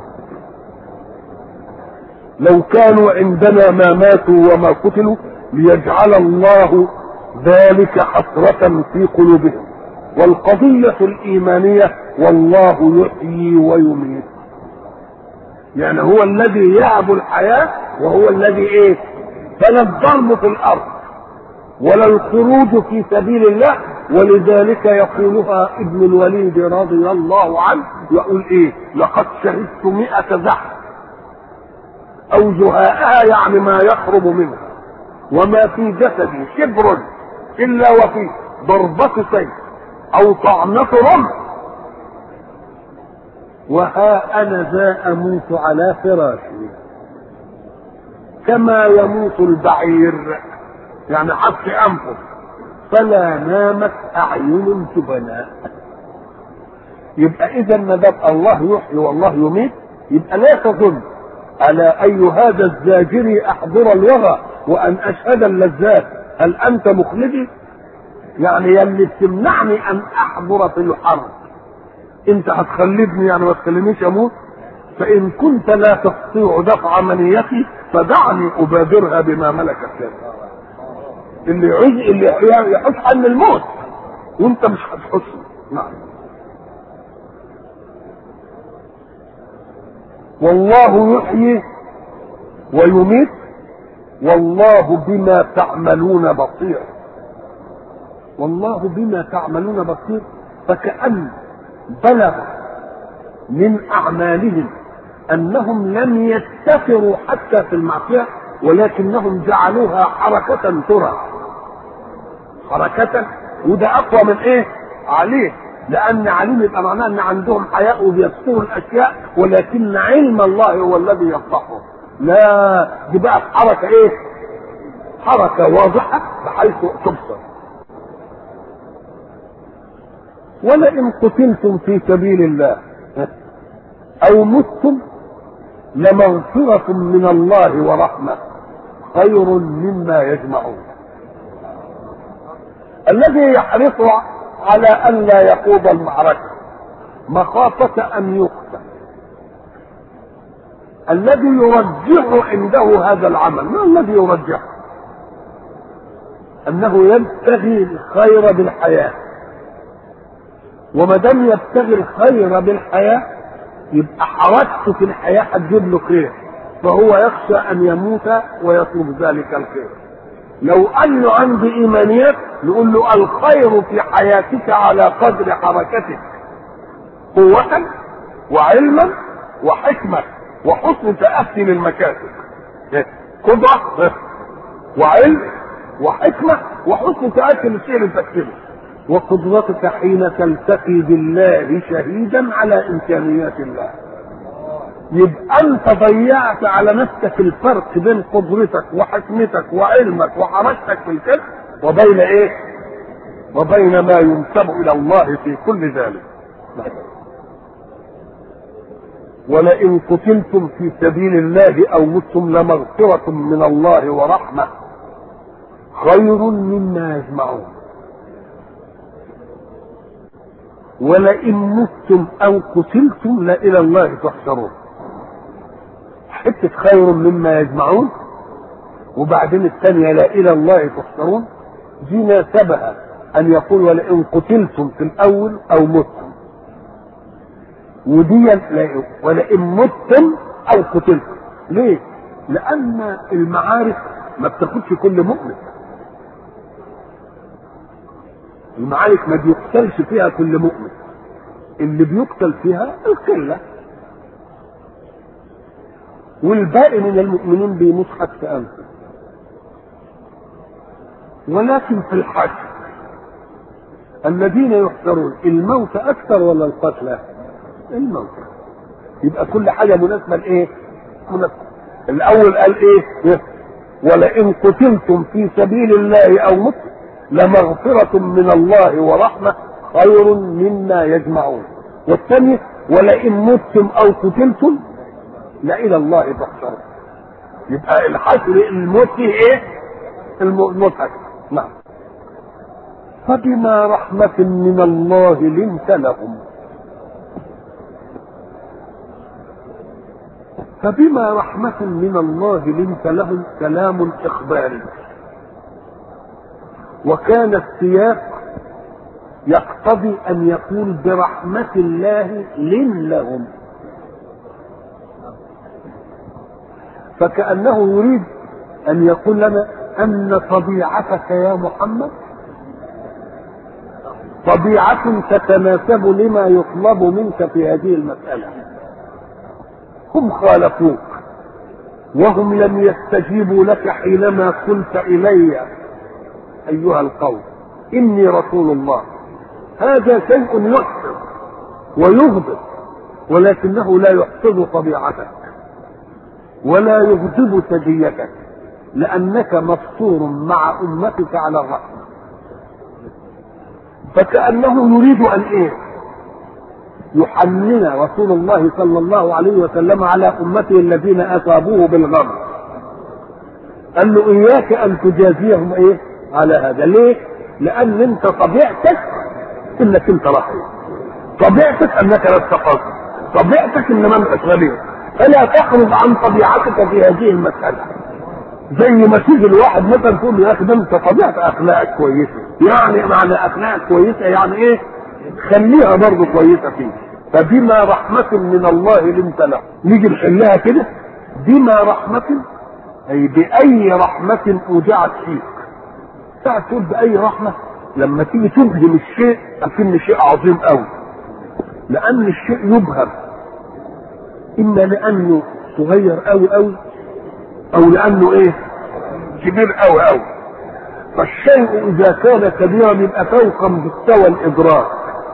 لو كانوا عندنا ما ماتوا وما قتلوا ليجعل الله ذلك حسرة في قلوبهم والقضية الإيمانية والله يحيي ويميت يعني هو الذي يهب الحياة وهو الذي ايه فلا الضرب في الأرض ولا الخروج في سبيل الله ولذلك يقولها ابن الوليد رضي الله عنه يقول ايه لقد شهدت مئة زحف او زهاءها يعني ما يقرب منها وما في جسدي شبر الا وفي ضربة سيف او طعنة رمح وها انا ذا اموت على فراشي كما يموت البعير يعني حط انفه فلا نامت اعين جبناء يبقى اذا ما دام الله يحيي والله يميت يبقى لا تظن الا اي هذا الزاجري احضر الوغى وان اشهد اللذات هل انت مخلدي يعني يلي تمنعني ان احضر في الحرب انت هتخلدني يعني ما تخلينيش اموت فان كنت لا تستطيع دفع منيتي فدعني ابادرها بما ملكت يدي اللي يعوز اللي يحس عن الموت وانت مش هتحس نعم والله يحيي ويميت والله بما تعملون بصير والله بما تعملون بصير فكأن بلغ من أعمالهم أنهم لم يتفروا حتى في المعصية ولكنهم جعلوها حركة ترى حركة وده أقوى من إيه؟ عليه لأن عليم يبقى معناه أن عندهم حياء وبيستروا الأشياء ولكن علم الله هو الذي يفضحهم لا دي بقى حركة إيه؟ حركة واضحة بحيث تبصر ولئن قتلتم في سبيل الله أو متم لمغفرة من الله ورحمة خير مما يجمعون الذي يحرص على ان لا يخوض المعركه مخافه ان يقتل الذي يرجح عنده هذا العمل ما الذي يرجحه انه يبتغي الخير بالحياه وما دام يبتغي الخير بالحياه يبقى حركته في الحياه هتجيب له خير فهو يخشى ان يموت ويطلب ذلك الخير لو انه عنده ايمانيات نقول له الخير في حياتك على قدر حركتك قوة وعلما وحكمة وحسن تأتي للمكاسب قدرة وعلم وحكمة وحسن تأتي للشيء اللي تكتبه وقدرتك حين تلتقي بالله شهيدا على إمكانيات الله يبقى انت ضيعت على نفسك الفرق بين قدرتك وحكمتك وعلمك وحركتك في الكذب وبين ايه وبين ما ينسب الى الله في كل ذلك ولئن قتلتم في سبيل الله او متم لمغفرة من الله ورحمة خير مما يجمعون ولئن متم او قتلتم لإلى الله تحشرون حتة خير مما يجمعون وبعدين الثانية لا إلى الله تحشرون دي ناسبها أن يقول ولئن قتلتم في الأول أو متم ودي ولئن متم أو قتلتم ليه؟ لأن المعارك ما بتاخدش كل مؤمن المعارك ما بيقتلش فيها كل مؤمن اللي بيقتل فيها القله والباقي من المؤمنين بيموت حتى أنفه ولكن في الحشر الذين يحشرون الموت أكثر ولا القتلى؟ الموت يبقى كل حاجة مناسبة لإيه؟ مناسبة الأول قال إيه؟ ولئن قتلتم في سبيل الله أو متم لمغفرة من الله ورحمة خير مما يجمعون والثاني ولئن متم أو قتلتم لإلى الله تحشرون يبقى الحشر الموت فيه ايه؟ الموت نعم فبما رحمة من الله لنت لهم فبما رحمة من الله لنت لهم كلام إخباري وكان السياق يقتضي أن يقول برحمة الله لن لهم فكأنه يريد أن يقول لنا أن طبيعتك يا محمد طبيعة تتناسب لما يطلب منك في هذه المسألة هم خالفوك وهم لم يستجيبوا لك حينما قلت إلي أيها القوم إني رسول الله هذا شيء يحفظ ويغضب ولكنه لا يحفظ طبيعتك ولا يغضب سجيتك لأنك مفطور مع أمتك على الرحمة فكأنه يريد أن إيه يحنن رسول الله صلى الله عليه وسلم على أمته الذين أصابوه بالغم قال له إياك أن تجازيهم إيه على هذا ليه لأن أنت طبيعتك إنك أنت رحيم طبيعتك أنك لا تقصد طبيعتك إن ما أنتش غبي فلا تخرج عن طبيعتك في هذه المسألة زي ما تيجي الواحد مثلا تقول له يا اخي ده انت طبيعه اخلاقك كويسه يعني معنى اخلاقك كويسه يعني ايه خليها برضه كويسه فيك فبما رحمة من الله لنت له نيجي نحلها كده بما رحمة أي بأي رحمة أودعت فيك تعرف تقول بأي رحمة لما تيجي تبهم الشيء أكن شيء عظيم أوي لأن الشيء يبهم إما لأنه صغير أوي أوي أو لأنه إيه كبير أوي أوي فالشيء إذا كان كبيرا يبقى فوق مستوى الإدراك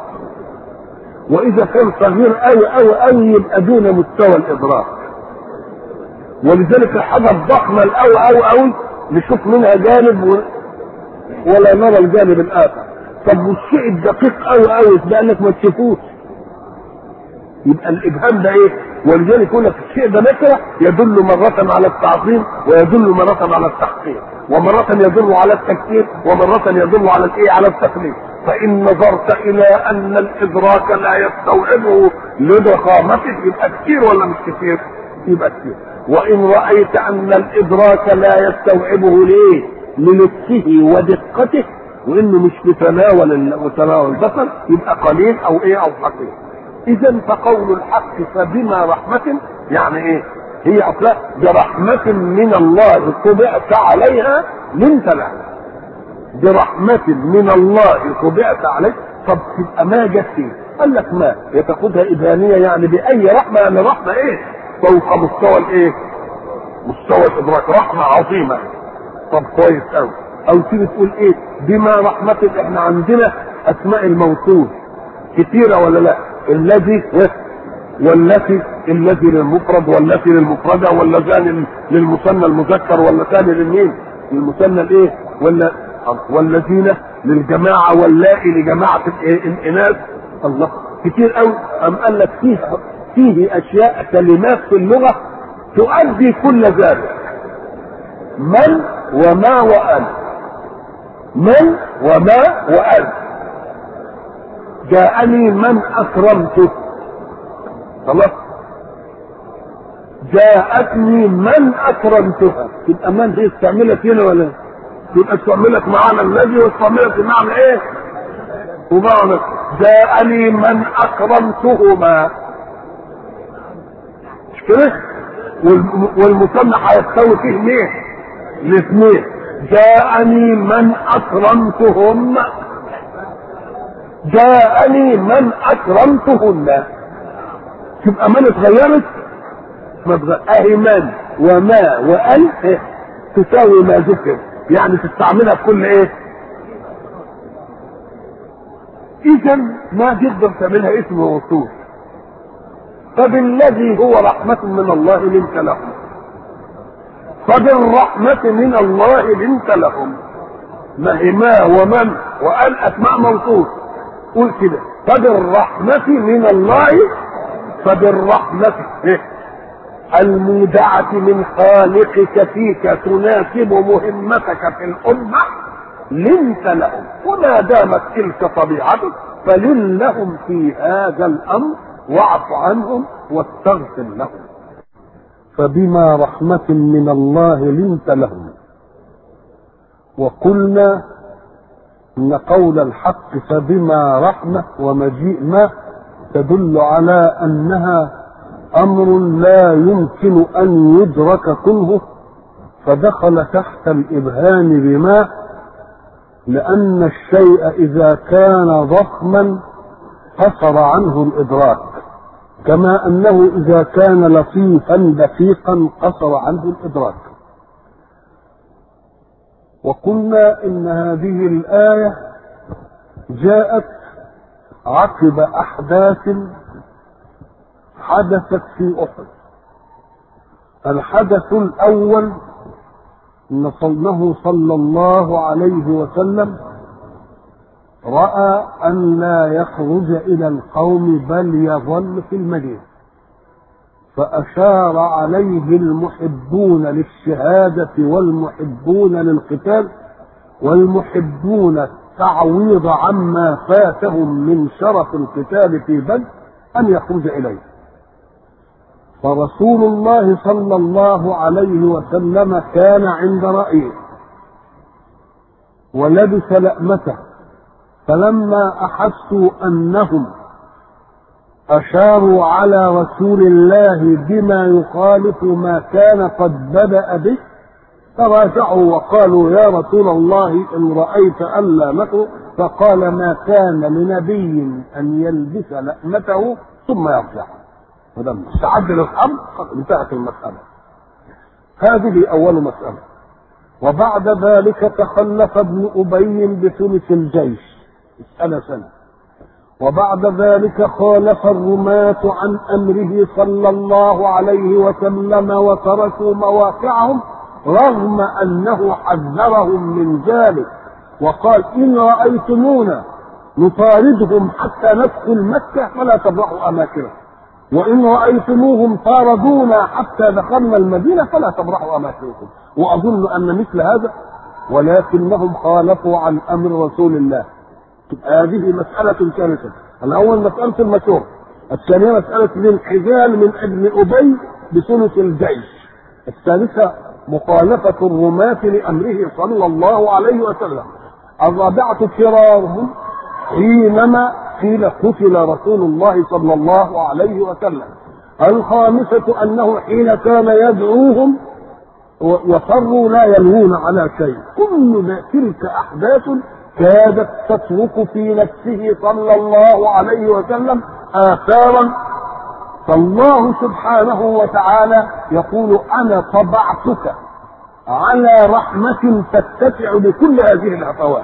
واذا كان صغير قوي قوي قوي يبقى دون مستوى الادراك ولذلك الحاجه الضخمه القوي قوي قوي نشوف منها جانب و... ولا نرى الجانب الاخر طب والشيء الدقيق قوي قوي يبقى انك ما تشوفوش يبقى الابهام ده ايه ولذلك يقول لك الشيء ده نكره يدل مره على التعظيم ويدل مره على التحقير ومره يدل على التكثير ومره يدل على الايه على التقليد فان نظرت الى ان الادراك لا يستوعبه لضخامته يبقى كثير ولا مش كثير؟ يبقى كثير وان رايت ان الادراك لا يستوعبه ليه؟ للطفه ودقته وانه مش متناول متناول البصر يبقى قليل او ايه او حقير اذا فقول الحق فبما رحمة يعني ايه هي اصلا برحمة من الله طبعت عليها لنت لها برحمة من الله طبعت عليك طب تبقى ما جت فيه قال لك ما يتاخدها ابانيه يعني باي رحمه يعني رحمه ايه فوق مستوى الايه مستوى الادراك رحمه عظيمه طب كويس قوي او تيجي تقول ايه بما رحمة احنا عندنا اسماء الموصول كثيرة ولا لا الذي والتي الذي للمفرد والتي للمفردة واللذان للمثنى المذكر واللتان للمين للمثنى الايه ولا والذين للجماعة واللائي لجماعة الاناث الله كتير قوي ام قال لك فيه فيه اشياء كلمات في اللغة تؤدي كل ذلك من وما وأن من وما وأن جاءني من أكرمته خلاص جاءتني من أكرمتها تبقى من دي استعملت هنا ولا تبقى استعملت معنى الذي واستعملت معنى ايه ومعنى جاءني من أكرمتهما مش كده والمثنى هيستوي فيه مين الاثنين جاءني من اكرمتهم جاءني من اكرمتهن تبقى من اتغيرت ما اهي من وما وان إيه؟ تساوي ما ذكر يعني تستعملها في كل ايه اذا ما تقدر تعملها اسم موصول فبالذي هو رحمة من الله لنت لهم فبالرحمة من الله لنت لهم ما هي ما ومن وقال أسماء موصول قول كده فبالرحمة من الله فبالرحمة المودعة من خالقك فيك تناسب مهمتك في الأمة لنت لهم وما دامت تلك طبيعتك فلن لهم في هذا الأمر واعف عنهم واستغفر لهم فبما رحمة من الله لنت لهم وقلنا ان قول الحق فبما رحمة ومجيء ما تدل على انها امر لا يمكن ان يدرك كله فدخل تحت الابهام بما لان الشيء اذا كان ضخما قصر عنه الادراك كما انه اذا كان لطيفا دقيقا قصر عنه الادراك وقلنا ان هذه الايه جاءت عقب احداث حدثت في احد الحدث الاول ان صلنه صلى الله عليه وسلم راى ان لا يخرج الى القوم بل يظل في المدينه فاشار عليه المحبون للشهاده والمحبون للقتال والمحبون التعويض عما فاتهم من شرف القتال في بدر ان يخرج اليه فرسول الله صلى الله عليه وسلم كان عند رايه ولبس لأمته فلما احسوا انهم اشاروا على رسول الله بما يخالف ما كان قد بدا به تراجعوا وقالوا يا رسول الله ان رايت الا نخرج فقال ما كان لنبي ان يلبس لأمته ثم يرجع ولما استعد للحرب انتهت المساله هذه اول مساله وبعد ذلك تخلف ابن ابي بثلث الجيش سنة سنة وبعد ذلك خالف الرماة عن أمره صلى الله عليه وسلم وتركوا مواقعهم رغم أنه حذرهم من ذلك وقال إن رأيتمونا نطاردهم حتى ندخل مكة فلا تبرحوا أماكنهم وإن رأيتموهم طاردونا حتى دخلنا المدينة فلا تبرحوا أماكنكم وأظن أن مثل هذا ولكنهم خالفوا عن أمر رسول الله هذه مسألة ثالثة الأول مسألة المشور الثانية مسألة الانحجال من ابن أبي بثلث الجيش الثالثة مخالفة الرماة لأمره صلى الله عليه وسلم الرابعة فرارهم حينما قيل قتل رسول الله صلى الله عليه وسلم الخامسة أنه حين كان يدعوهم وصروا لا يلوون على شيء كل تلك أحداث كادت تترك في نفسه صلى الله عليه وسلم آثارا فالله سبحانه وتعالى يقول أنا طبعتك على رحمة تتسع بكل هذه الهفوات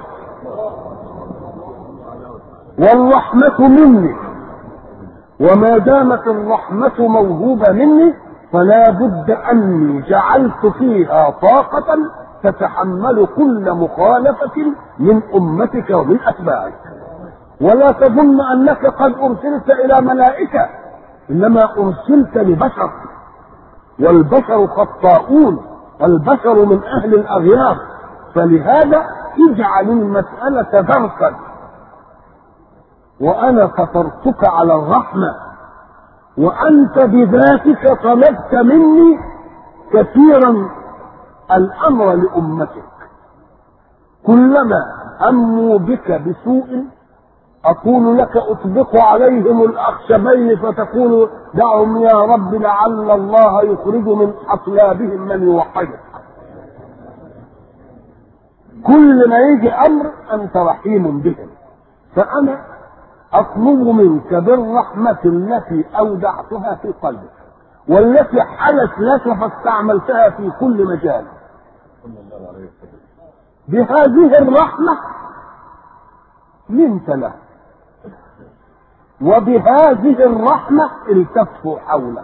والرحمة مني وما دامت الرحمة موهوبة مني فلا بد أني جعلت فيها طاقة تتحمل كل مخالفة من أمتك ومن أتباعك ولا تظن أنك قد أرسلت إلى ملائكة إنما أرسلت لبشر والبشر خطاؤون البشر من أهل الأغيار فلهذا اجعل المسألة درسا وأنا فطرتك على الرحمة وأنت بذاتك طلبت مني كثيرا الأمر لأمتك كلما هموا بك بسوء أقول لك أطبق عليهم الأخشبين فتقول دعهم يا رب لعل الله يخرج من أصلابهم من يوحدك كل ما يجي أمر أنت رحيم بهم فأنا أطلب منك بالرحمة التي أودعتها في قلبك والتي حلت لك فاستعملتها في كل مجال بهذه الرحمة منت له وبهذه الرحمة التفوا حولك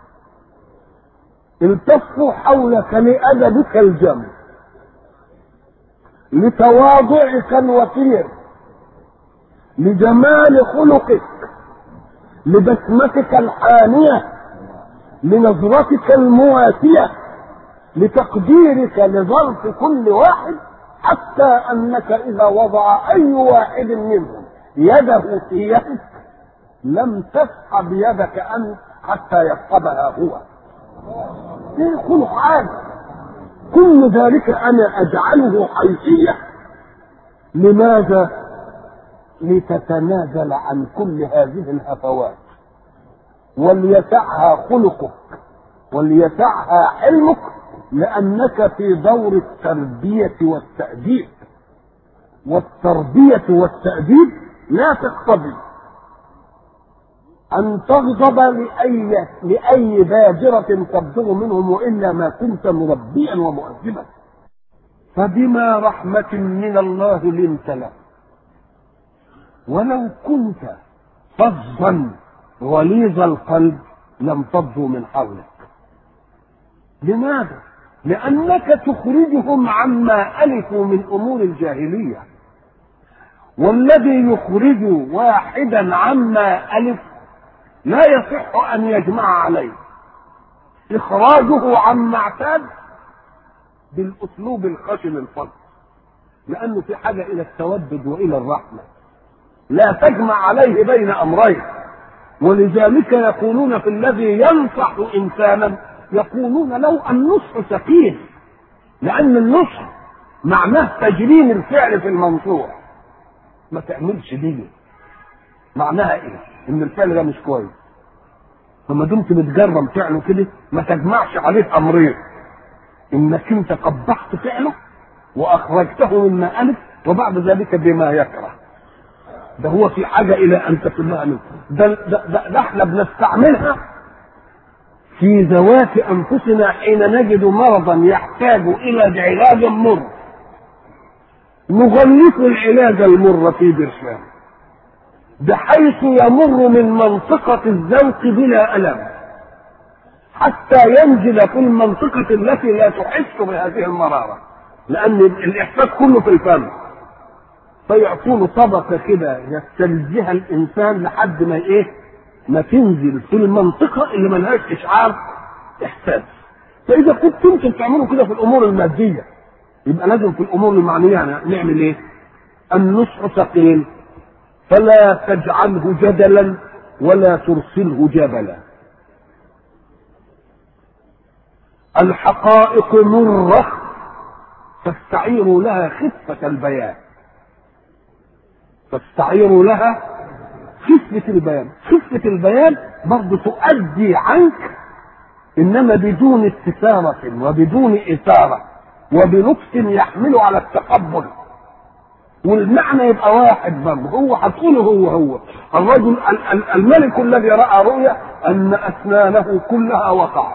التفوا حولك لأدبك الجم لتواضعك الوفير لجمال خلقك لبسمتك الحانية لنظرتك المواسية لتقديرك لظرف كل واحد حتى أنك إذا وضع أي واحد منهم يده في يدك لم تسحب يدك أنت حتى يسحبها هو ايه خلق عادي كل ذلك أنا أجعله حيثية لماذا لتتنازل عن كل هذه الهفوات وليسعها خلقك وليسعها حلمك لأنك في دور التربية والتأديب والتربية والتأديب لا تقتضي أن تغضب لأي لأي بادرة تبدغ منهم وإلا ما كنت مربيا ومؤدبا فبما رحمة من الله لنت له ولو كنت فظا غليظ القلب لم تفضوا من حولك لماذا لانك تخرجهم عما الفوا من امور الجاهليه والذي يخرج واحدا عما الف لا يصح ان يجمع عليه اخراجه عما اعتاد بالاسلوب الخشن الفضل لانه في حاجه الى التودد والى الرحمه لا تجمع عليه بين امرين ولذلك يقولون في الذي ينصح انسانا يقولون لو النصح ثقيل لان النصح معناه تجريم الفعل في المنصوح ما تعملش دي معناها ايه ان الفعل ده مش كويس فما دمت متجرم فعله كده ما تجمعش عليه امرين انك انت قبحت فعله واخرجته مما الف وبعد ذلك بما يكره ده هو في حاجه الى ان تقلها منه ده, ده, ده, ده احنا بنستعملها في ذوات انفسنا حين نجد مرضا يحتاج الى علاج مر نغلف العلاج المر في برشام بحيث يمر من منطقة الذوق بلا ألم حتى ينزل في المنطقة التي لا تحس بهذه المرارة لأن الإحساس كله في الفم فيعطونه طبقة كده يستلزها الإنسان لحد ما إيه ما تنزل في المنطقة اللي ملهاش إشعار إحساس فإذا كنت أنتم تعملوا كده في الأمور المادية يبقى لازم في الأمور المعنية نعمل إيه؟ النصح ثقيل فلا تجعله جدلا ولا ترسله جبلا الحقائق مرة فاستعيروا لها خفة البيان فاستعيروا لها خفة البيان خفة البيان برضه تؤدي عنك إنما بدون استثارة وبدون إثارة وبلطف يحمل على التقبل والمعنى يبقى واحد برضه هو هتقوله هو هو الرجل الملك الذي راى رؤيا ان اسنانه كلها وقعت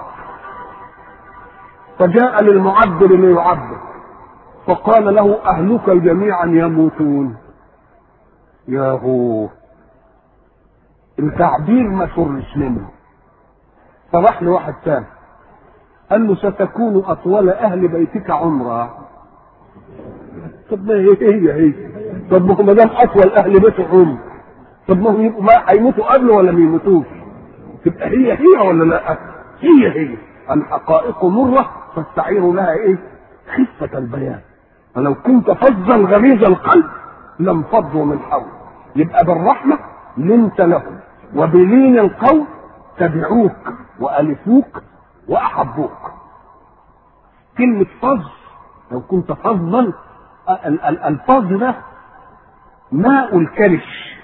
فجاء للمعبر ليعبر فقال له اهلك جميعا يموتون يا هو التعبير ما سرش منه فراح لواحد ثاني قال له ستكون اطول اهل بيتك عمرا طب ما هي هي هي طب ما هو ما دام اطول اهل بيته عمر طب ما هو يبقوا ما هيموتوا قبله ولا ما يموتوش تبقى هي هي ولا لا هي هي الحقائق مره فاستعيروا لها ايه خفه البيان ولو كنت فظا غليظ القلب لم فضوا من حولك يبقى بالرحمه لنت لهم وبلين القول تبعوك والفوك واحبوك كلمه فظ لو كنت فظا الفظ ده ماء الكرش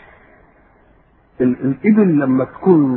الابل لما تكون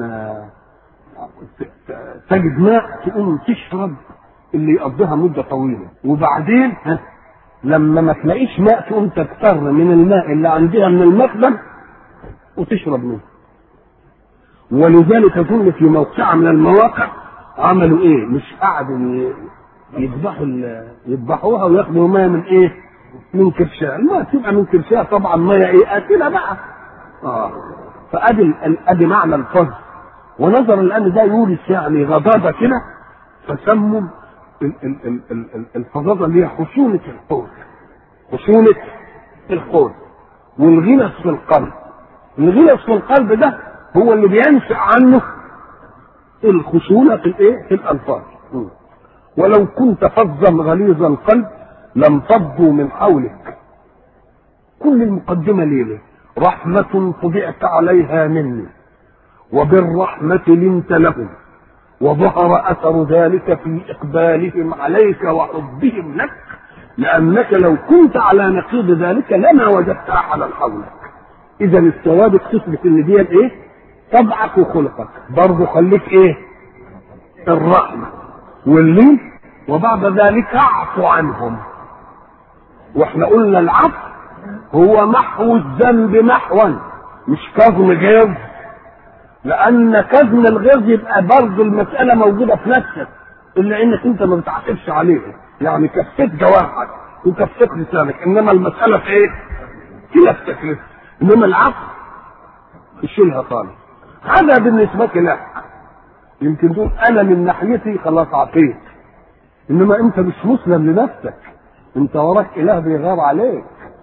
تجد ماء تقوم تشرب اللي يقضيها مده طويله وبعدين ها لما ما تلاقيش ماء تقوم تكتر من الماء اللي عندها من المخزن وتشرب منه ولذلك اظن في موقع من المواقع عملوا ايه مش قعدوا يذبحوا يذبحوها وياخدوا ماء من ايه من كرشها الماء تبقى من كرشها طبعا مية ايه اكلها بقى اه فادي ادي معنى الفضل ونظرا لان ده يورث يعني غضاضه كده فسموا الفظاظه اللي هي خشونه القول خشونه القول والغلس في القلب الغلس في القلب ده هو اللي بينشا عنه الخشونه في الايه في الالفاظ ولو كنت فظا غليظ القلب لم فضوا من حولك كل المقدمه ليه رحمه طبعت عليها مني وبالرحمه لنت لهم وظهر اثر ذلك في اقبالهم عليك وحبهم لك لانك لو كنت على نقيض ذلك لما وجدت احدا حولك اذا الثوابت تثبت ان دي ايه طبعك وخلقك برضه خليك ايه الرحمه واللين وبعد ذلك اعفو عنهم واحنا قلنا العفو هو محو الذنب محوا مش كظم غيظ لان كظم الغيظ يبقى برضه المساله موجوده في نفسك الا انك انت ما بتعتبش عليها يعني كفيت جوارحك وكفيت لسانك انما المساله في ايه؟ في نفسك لسه انما العفو تشيلها خالص هذا بالنسبه لك يمكن تقول انا من ناحيتي خلاص عفيت انما انت مش مسلم لنفسك انت وراك اله بيغار عليك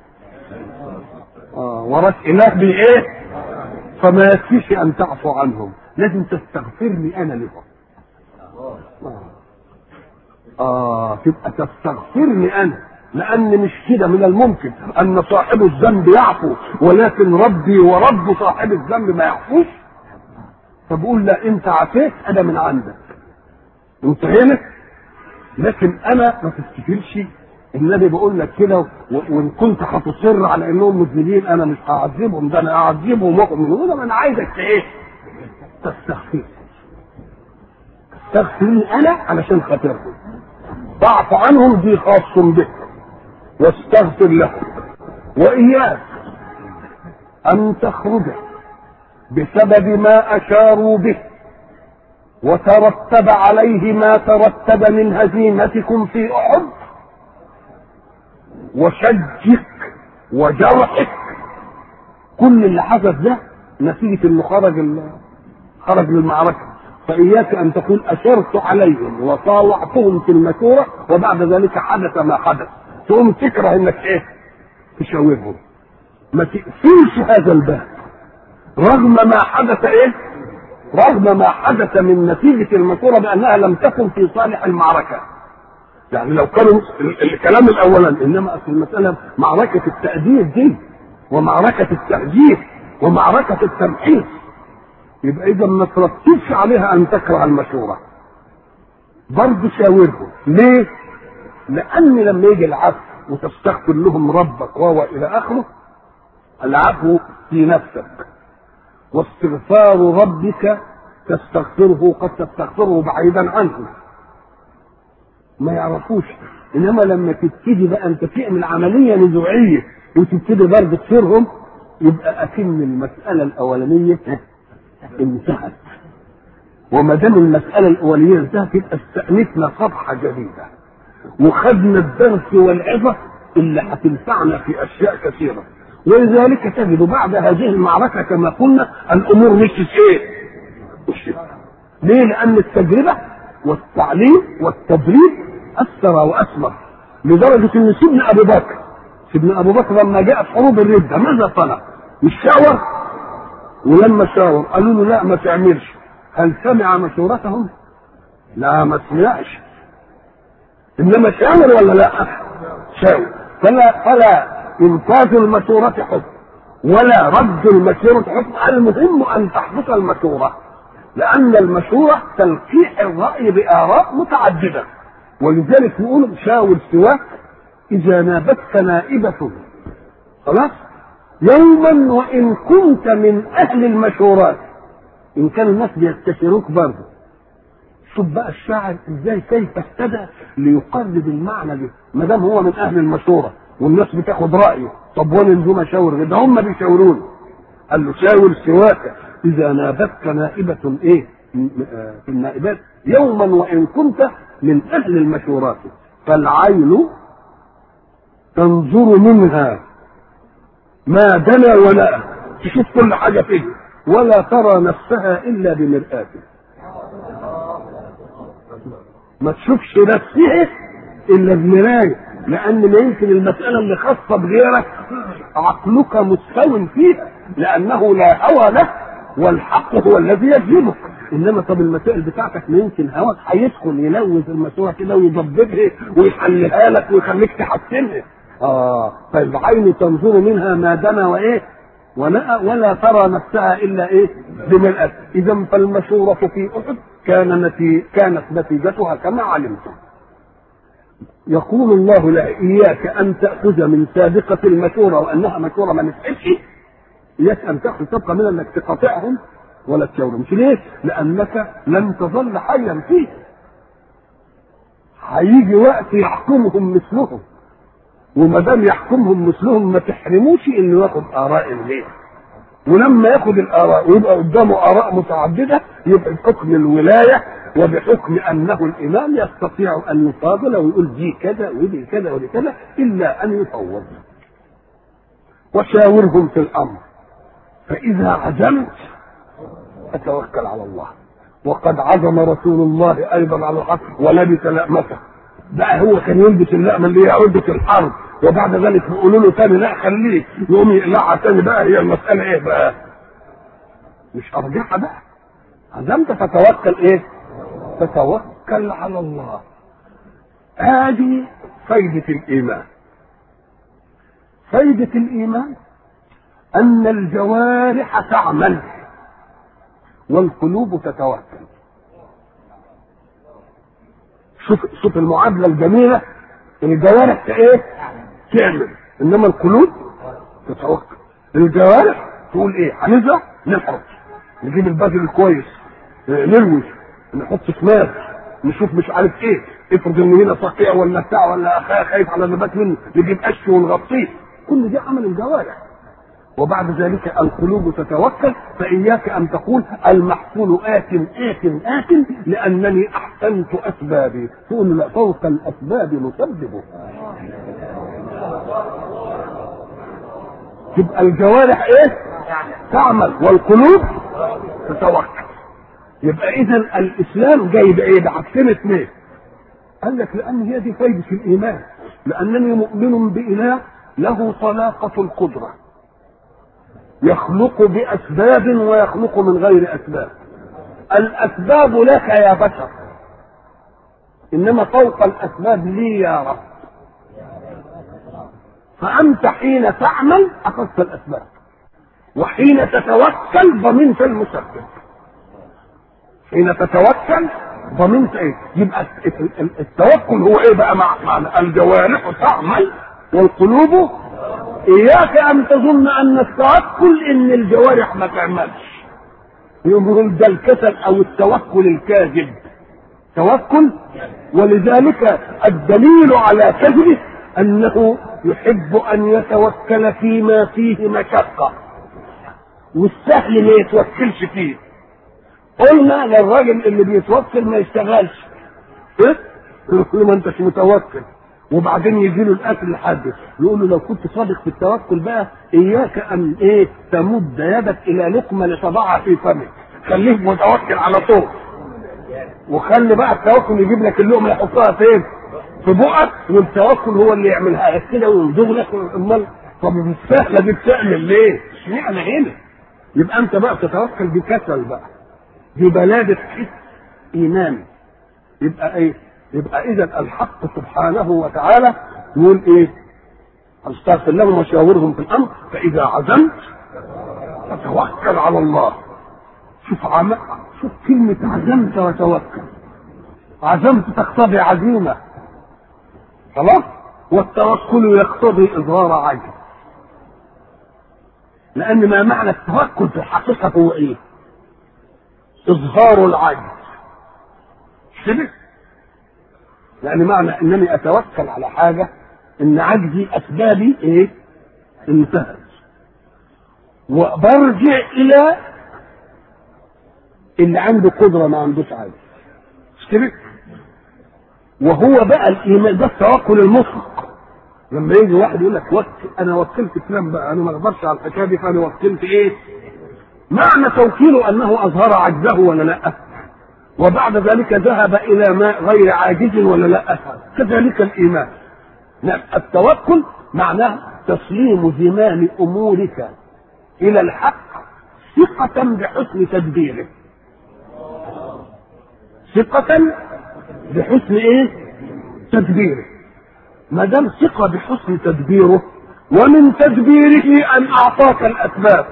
اه وراك اله بايه فما يكفيش ان تعفو عنهم لازم تستغفرني انا لهم اه تبقى تستغفرني انا لان مش كده من الممكن ان صاحب الذنب يعفو ولكن ربي ورب صاحب الذنب ما يعفوش فبقول لا انت عفيت انا من عندك انت هنا لكن انا ما تفتكرش النبي بقول لك كده وان كنت هتصر على انهم مذنبين انا مش هعذبهم ده انا اعذبهم مؤمنون انا عايزك ايه؟ تستغفر تستغفرني انا علشان خاطرهم فاعف عنهم دي خاص بك واستغفر لهم واياك ان تخرج بسبب ما اشاروا به وترتب عليه ما ترتب من هزيمتكم في احد وشجك وجرحك كل اللي حدث ده نتيجة انه خرج خرج للمعركة فإياك أن تقول أشرت عليهم وطاوعتهم في المشورة وبعد ذلك حدث ما حدث تقوم تكره إنك إيه؟ تشاورهم ما تقفلش هذا الباب رغم ما حدث إيه؟ رغم ما حدث من نتيجة المشورة بأنها لم تكن في صالح المعركة يعني لو كانوا الكلام الأولا إنما أصل المسألة معركة التأديب دي ومعركة التهجير ومعركة التمحيص يبقى إذا ما ترتبش عليها أن تكره المشورة برضه شاورهم ليه؟ لأن لما يجي العفو وتستغفر لهم ربك وهو إلى آخره العفو في نفسك واستغفار ربك تستغفره قد تستغفره بعيدا عنه ما يعرفوش انما لما تبتدي بقى انت تعمل عمليه نزوعيه وتبتدي برضه تصيرهم يبقى اكن المساله الاولانيه انتهت وما دام المساله الاولانيه انتهت يبقى استانفنا صفحه جديده وخدنا الدرس والعظه اللي هتنفعنا في اشياء كثيره ولذلك تجد بعد هذه المعركه كما قلنا الامور مشت ايه؟ مشت ليه؟ لان التجربه والتعليم والتدريب اثر واثمر لدرجه ان سيدنا ابو بكر سيدنا ابو بكر لما جاء في حروب الرده ماذا صنع؟ مش شاور ولما شاور قالوا له لا ما تعملش هل سمع مشورتهم؟ لا ما سمعش انما شاور ولا لا؟ شاور فلا فلا انفاذ المشورة حكم ولا رد المشورة حكم المهم ان تحدث المشورة لان المشورة تلقيح الرأي بآراء متعددة ولذلك نقول شاور سواك اذا نابتك نائبة خلاص يوما وان كنت من اهل المشورات ان كان الناس بيستشيروك برضه شوف بقى الشاعر ازاي كيف اهتدى ليقرب المعنى ده ما دام هو من اهل المشوره والناس بتاخد رايه طب وانا نجوم اشاور ده هم بيشاورون قال له شاور سواك اذا نابتك نائبه ايه في النائبات يوما وان كنت من اهل المشورات فالعين تنظر منها ما دنا ولا تشوف كل حاجه فيه ولا ترى نفسها الا بمرآته ما تشوفش نفسها الا بمرايه لان ما يمكن المساله اللي خاصه بغيرك عقلك مستو فيها لانه لا هوى له والحق هو الذي يجذبك انما طب المسائل بتاعتك ما يمكن هواك هيدخل يلوث المسوره كده ويضببها ويحللها لك ويخليك تحسنها اه فالعين تنظر منها ما دنا وايه ولا ولا ترى نفسها الا ايه بمرأة اذا فالمشورة في احد كان نتي كانت نتيجتها كما علمتم يقول الله لا اياك ان تاخذ من سابقه المشوره وانها مشوره ما نفعتش اياك ان تاخذ تبقى من انك تقاطعهم ولا تشاورهم مش ليه؟ لانك لن تظل حيا فيه هيجي وقت يحكمهم مثلهم وما دام يحكمهم مثلهم ما تحرموش انه ياخد اراء الغير ولما ياخد الاراء ويبقى قدامه اراء متعدده يبقى بحكم الولايه وبحكم انه الامام يستطيع ان يفاضل ويقول دي كذا ودي كذا ودي كذا الا ان يفوض وشاورهم في الامر فاذا عزمت فتوكل على الله وقد عزم رسول الله ايضا على الحق ولبس لأمته بقى هو كان يلبس اللقمه اللي هي عده الحرب وبعد ذلك يقولوا له تاني لا خليه يقوم يقلعها تاني بقى هي المساله ايه بقى؟ مش ارجعها بقى عزمت فتوكل ايه؟ فتوكل على الله هذه فايدة الإيمان فايدة الإيمان أن الجوارح تعمل والقلوب تتوكل شوف شوف المعادلة الجميلة الجوارح ايه؟ تعمل انما القلوب تتوكل الجوارح تقول ايه؟ هنزرع نحرث نجيب البذر الكويس نروي نحط سماد نشوف مش عارف ايه افرض ان هنا صقيع ولا بتاع ولا اخايا خايف على نبات منه نجيب قش ونغطيه كل دي عمل الجوارح وبعد ذلك القلوب تتوكل فإياك أن تقول المحصول آت آت آت لأنني أحسنت أسبابي تقول لا فوق الأسباب نسببه تبقى الجوارح ايه تعمل والقلوب تتوكل يبقى اذا الاسلام جاي بايه بعكسين اثنين قال لك لان هي دي فايده الايمان لانني مؤمن باله له طلاقه القدره يخلق باسباب ويخلق من غير اسباب الاسباب لك يا بشر انما فوق الاسباب لي يا رب فانت حين تعمل اخذت الاسباب وحين تتوكل ضمنت المسبب حين تتوكل ضمنت ايه يبقى التوكل هو ايه بقى معنى الجوارح تعمل والقلوب اياك ان تظن ان التوكل ان الجوارح ما تعملش يقول ده الكسل او التوكل الكاذب توكل ولذلك الدليل على كذبه انه يحب ان يتوكل فيما فيه مشقه والسهل ما يتوكلش فيه قلنا للراجل اللي بيتوكل ما يشتغلش ايه يقول ما انتش متوكل وبعدين يجي له الاكل لحد يقول له لو كنت صادق في التوكل بقى اياك ان ايه تمد يدك الى لقمه لتضعها في فمك خليك متوكل على طول وخلي بقى التوكل يجيب لك اللقمه يحطها فين؟ في بقك والتوكل هو اللي يعملها لك كده ويمضغ لك امال طب السهله دي بتعمل ليه؟ اشمعنى هنا؟ يبقى انت بقى تتوكل بكسل بقى ببلاده حس ايمان يبقى ايه؟ يبقى اذا الحق سبحانه وتعالى يقول ايه؟ استغفر لهم وشاورهم في الامر فاذا عزمت فتوكل على الله شوف عم... شوف كلمة عزمت وتوكل عزمت تقتضي عزيمة خلاص والتوكل يقتضي إظهار عجز لأن ما معنى التوكل في الحقيقة هو إيه؟ إظهار العجز كده؟ لأن معنى إنني أتوكل على حاجة إن عجزي أسبابي إيه؟ انتهت وبرجع إلى اللي عنده قدره ما عندوش عجز مش كده؟ وهو بقى الايمان ده التوكل المطلق لما يجي واحد يقول لك وكل انا وكلت فلان بقى انا ما اقدرش على الحكايه دي فانا وكلت ايه؟ معنى توكيله انه اظهر عجزه ولا لا؟ وبعد ذلك ذهب الى ما غير عاجز ولا لا؟ كذلك الايمان نعم التوكل معناه تسليم زمام امورك الى الحق ثقة بحسن تدبيره ثقة بحسن ايه؟ تدبيره. ما دام ثقة بحسن تدبيره ومن تدبيره أن أعطاك الأسباب.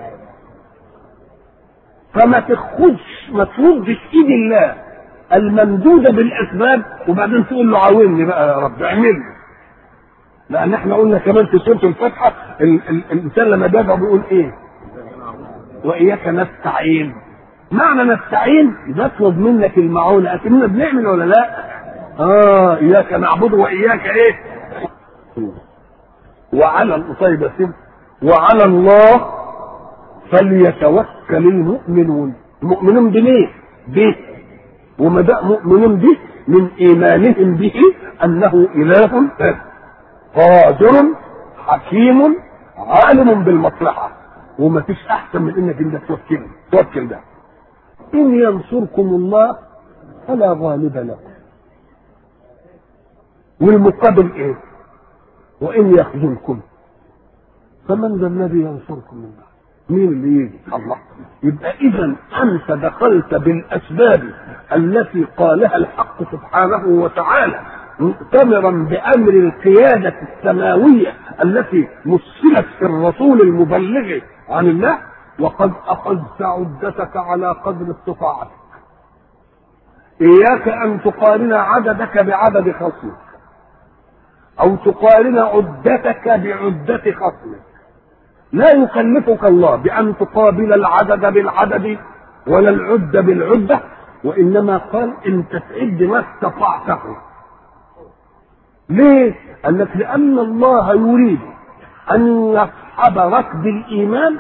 فما تاخدش ما تردش إيد الله الممدودة بالأسباب وبعدين تقول له عاوني بقى يا رب اعمل لأن احنا قلنا كمان في سورة الفاتحة ال- ال- الإنسان لما بيدعو بيقول إيه؟ وإياك نستعين معنى نستعين نطلب منك المعونة أكننا بنعمل ولا لا؟ آه إياك نعبد وإياك إيه؟ وعلى طيب يا سيدي وعلى الله فليتوكل المؤمنون المؤمنون بليه؟ به وما دام مؤمنون به من إيمانهم به أنه إله قادر حكيم عالم بالمصلحة وما فيش أحسن من إنك أنت توكل توكل ده إن ينصركم الله فلا غالب لكم والمقابل إيه؟ وإن يخذلكم فمن ذا الذي ينصركم من بعد؟ مين اللي يجي؟ الله يبقى إذا أنت دخلت بالأسباب التي قالها الحق سبحانه وتعالى مؤتمرا بأمر القيادة السماوية التي مثلت في الرسول المبلغ عن الله وقد أخذت عدتك على قدر استطاعتك إياك أن تقارن عددك بعدد خصمك أو تقارن عدتك بعدة خصمك لا يكلفك الله بأن تقابل العدد بالعدد ولا العدة بالعدة وإنما قال أن تعد ما استطعته ليه؟ قال لك لأن الله يريد أن يصحب ركب الإيمان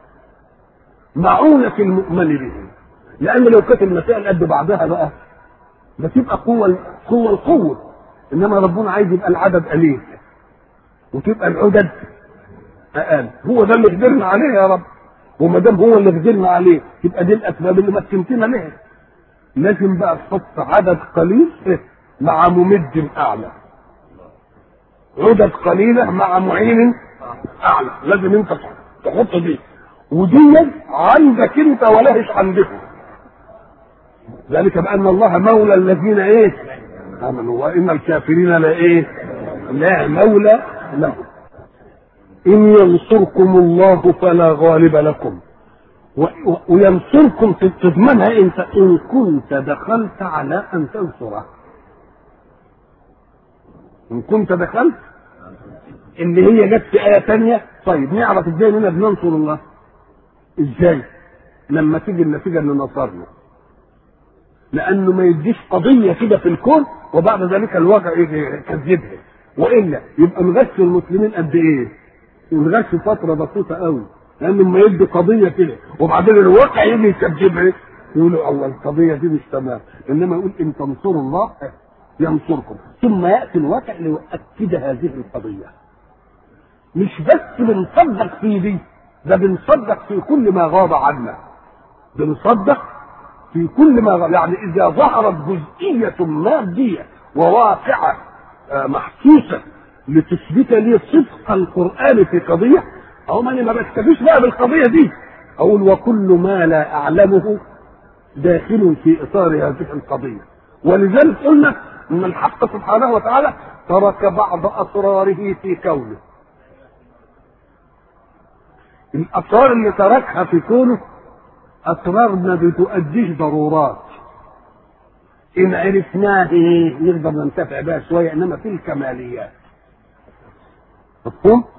معونة المؤمن به لأن لو كانت المسائل قد بعضها بقى بتبقى قوة قوة القوة إنما ربنا عايز يبقى العدد قليل وتبقى العدد أقل هو ده اللي قدرنا عليه يا رب وما دام هو اللي قدرنا عليه يبقى دي الأسباب اللي مكنتنا لها لازم بقى تحط عدد قليل مع ممد أعلى عدد قليلة مع معين أعلى لازم أنت تحط دي ودي عندك انت ولهش عندكم ذلك بان الله مولى الذين ايه امنوا وان الكافرين لا ايه لا مولى لهم ان ينصركم الله فلا غالب لكم و- و- وينصركم تضمنها انت ان كنت دخلت على ان تنصره ان كنت دخلت اللي هي جت في ايه ثانيه طيب نعرف ازاي اننا بننصر الله ازاي لما تيجي النتيجه اللي نصرنا لانه ما يديش قضيه كده في الكون وبعد ذلك الواقع يجي يكذبها والا يبقى مغش المسلمين قد ايه؟ مغش فتره بسيطه قوي لانه لما يدي قضيه كده وبعدين الواقع يجي يكذبها يقولوا الله القضيه دي مش تمام انما يقول ان تنصروا الله ينصركم ثم ياتي الواقع ليؤكد هذه القضيه مش بس بنصدق في دي ده بنصدق في كل ما غاب عنا بنصدق في كل ما غاب يعني اذا ظهرت جزئيه ماديه وواقعه آه، محسوسه لتثبت لي صدق القران في قضيه او ما أنا ما بكتفيش بقى بالقضيه دي اقول وكل ما لا اعلمه داخل في اطار هذه القضيه ولذلك قلنا ان الحق سبحانه وتعالى ترك بعض اسراره في كونه الاسرار اللي تركها في كونه اسرار ما بتؤديش ضرورات ان عرفناه ايه نقدر ننتفع بها شويه انما في الكماليات مفهوم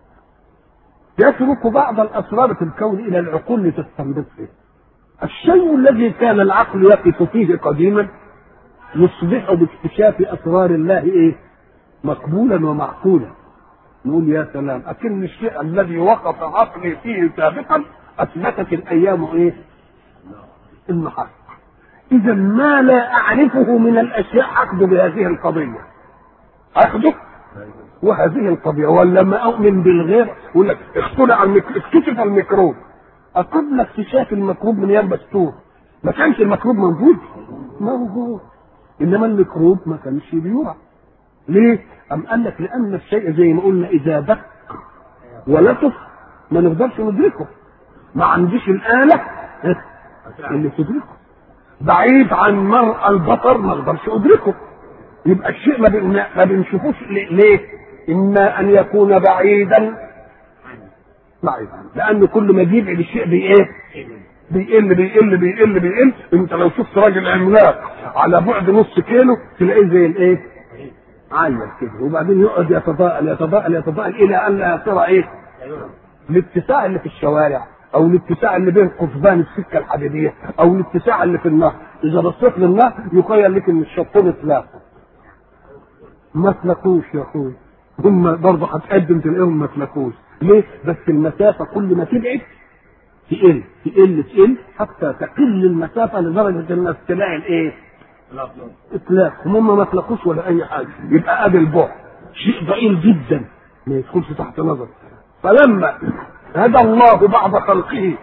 يترك بعض الاسرار في الكون الى العقول لتستنبط فيه الشيء الذي كان العقل يقف فيه قديما يصبح باكتشاف اسرار الله ايه مقبولا ومعقولا نقول يا سلام اكن الشيء الذي وقف عقلي فيه سابقا اثبتت الايام ايه انه حق اذا ما لا اعرفه من الاشياء اخذ بهذه القضيه اخذه وهذه القضيه ولما اؤمن بالغير يقول لك اخترع الميك- اكتشف الميكروب قبل اكتشاف الميكروب من ايام بستور ما كانش الميكروب موجود موجود انما الميكروب ما كانش بيوعى ليه؟ أم قال لك لأن الشيء زي ما قلنا إذا دق ولطف ما نقدرش ندركه ما عنديش الآلة اللي تدركه بعيد عن مرء البصر ما اقدرش أدركه يبقى الشيء ما, بن... ما بنشوفوش ليه؟ ليه؟ إما أن يكون بعيدا بعيدا لأن كل ما بيبعد الشيء بإيه؟ بيقل بيقل بيقل بيقل انت لو شفت راجل عملاق على بعد نص كيلو تلاقيه زي الايه؟ عايز كده وبعدين يقعد يتضاءل يتضاءل يتضاءل الى ان لا يصير ايه؟ الاتساع اللي في الشوارع او الاتساع اللي بين قضبان السكه الحديديه او الاتساع اللي في النهر اذا بصيت للنهر يخيل لك ان الشطين اتلاقوا ما تلاقوش يا اخوي هم برضه هتقدم تلاقيهم ما تلاقوش ليه؟ بس المسافه كل ما تبعد تقل تقل تقل حتى تقل المسافه لدرجه انك تلاقي الايه؟ اطلاق هم ما اطلقوش ولا اي حاجه يبقى ادي البعد شيء ضئيل جدا ما يدخلش تحت نظر فلما هدى الله بعض خلقه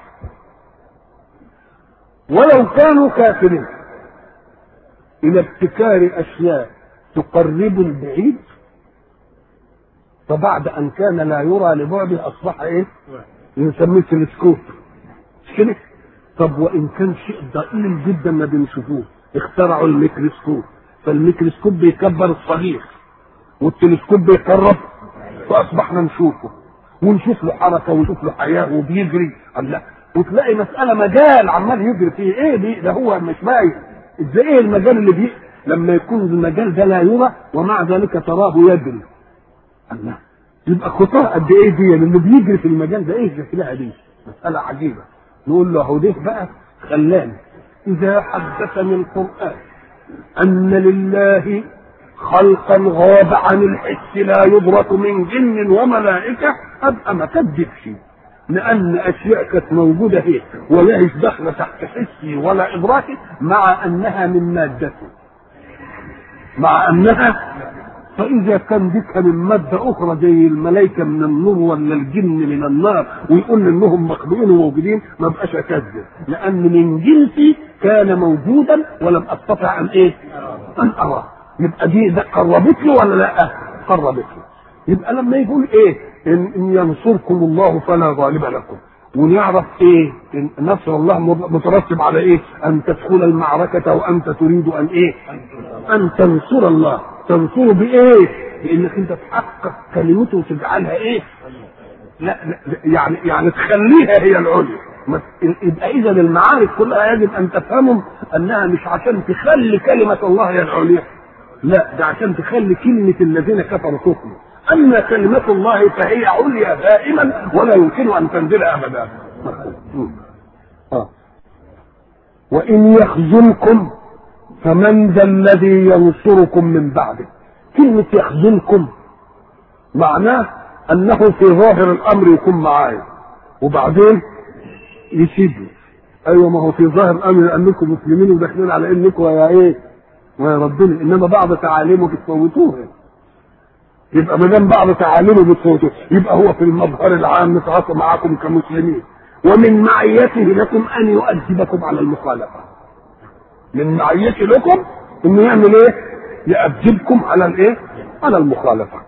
ولو كانوا كافرين الى ابتكار اشياء تقرب البعيد فبعد ان كان لا يرى لبعده اصبح ايه؟ نسميه تلسكوب مش كده؟ طب وان كان شيء ضئيل جدا ما بنشوفوه اخترعوا الميكروسكوب فالميكروسكوب بيكبر الصغير والتلسكوب بيقرب فاصبحنا نشوفه ونشوف له حركه ونشوف له حياه وبيجري الله وتلاقي مساله مجال عمال يجري فيه ايه دي ده هو مش باين ازاي ايه المجال اللي بي لما يكون المجال ده لا يرى ومع ذلك تراه يجري الله يبقى خطاه قد ايه دي اللي بيجري في المجال ده ايه شكلها دي مساله عجيبه نقول له هو ده بقى خلاني إذا حدثني القرآن أن لله خلقا غاب عن الحس لا يدرك من جن وملائكة أبقى ما كذبش لأن أشياء كانت موجودة هي ولا داخلة تحت حسي ولا إدراكي مع أنها من مادته مع أنها فإذا كان بك من مادة أخرى زي الملائكة من النور ولا الجن من النار ويقول إنهم مخلوقين وموجودين ما بقاش أكذب لأن من جنسي كان موجودا ولم أستطع أن إيه؟ أن أراه يبقى دي ده قربت له ولا لا؟ قربت له يبقى لما يقول إيه؟ إن, إن ينصركم الله فلا غالب لكم ونعرف ايه إن نصر الله مترتب على ايه ان تدخل المعركة وانت تريد ان ايه ان تنصر الله تنصره بايه بانك انت تحقق كلمته وتجعلها ايه لا, لا يعني يعني تخليها هي العليا يبقى اذا المعارك كلها يجب ان تفهمهم انها مش عشان تخلي كلمه الله هي العليا لا ده عشان تخلي كلمه الذين كفروا تكمل اما كلمه الله فهي عليا دائما ولا يمكن ان تنزل ابدا آه. وان يخذلكم فمن ذا الذي ينصركم من بعده كلمه يخذلكم معناه انه في ظاهر الامر يكون معايا وبعدين يسيبني ايوه ما هو في ظاهر الامر انكم مسلمين وداخلين على انكم يا ايه ويا ربنا انما بعض تعاليمه بتفوتوها يبقى ما دام بعض تعاليمه بتفوتوها يبقى هو في المظهر العام متعاطى معكم كمسلمين ومن معيته لكم ان يؤدبكم على المخالفه من معيته لكم انه يعمل ايه يؤدبكم على الايه على المخالفه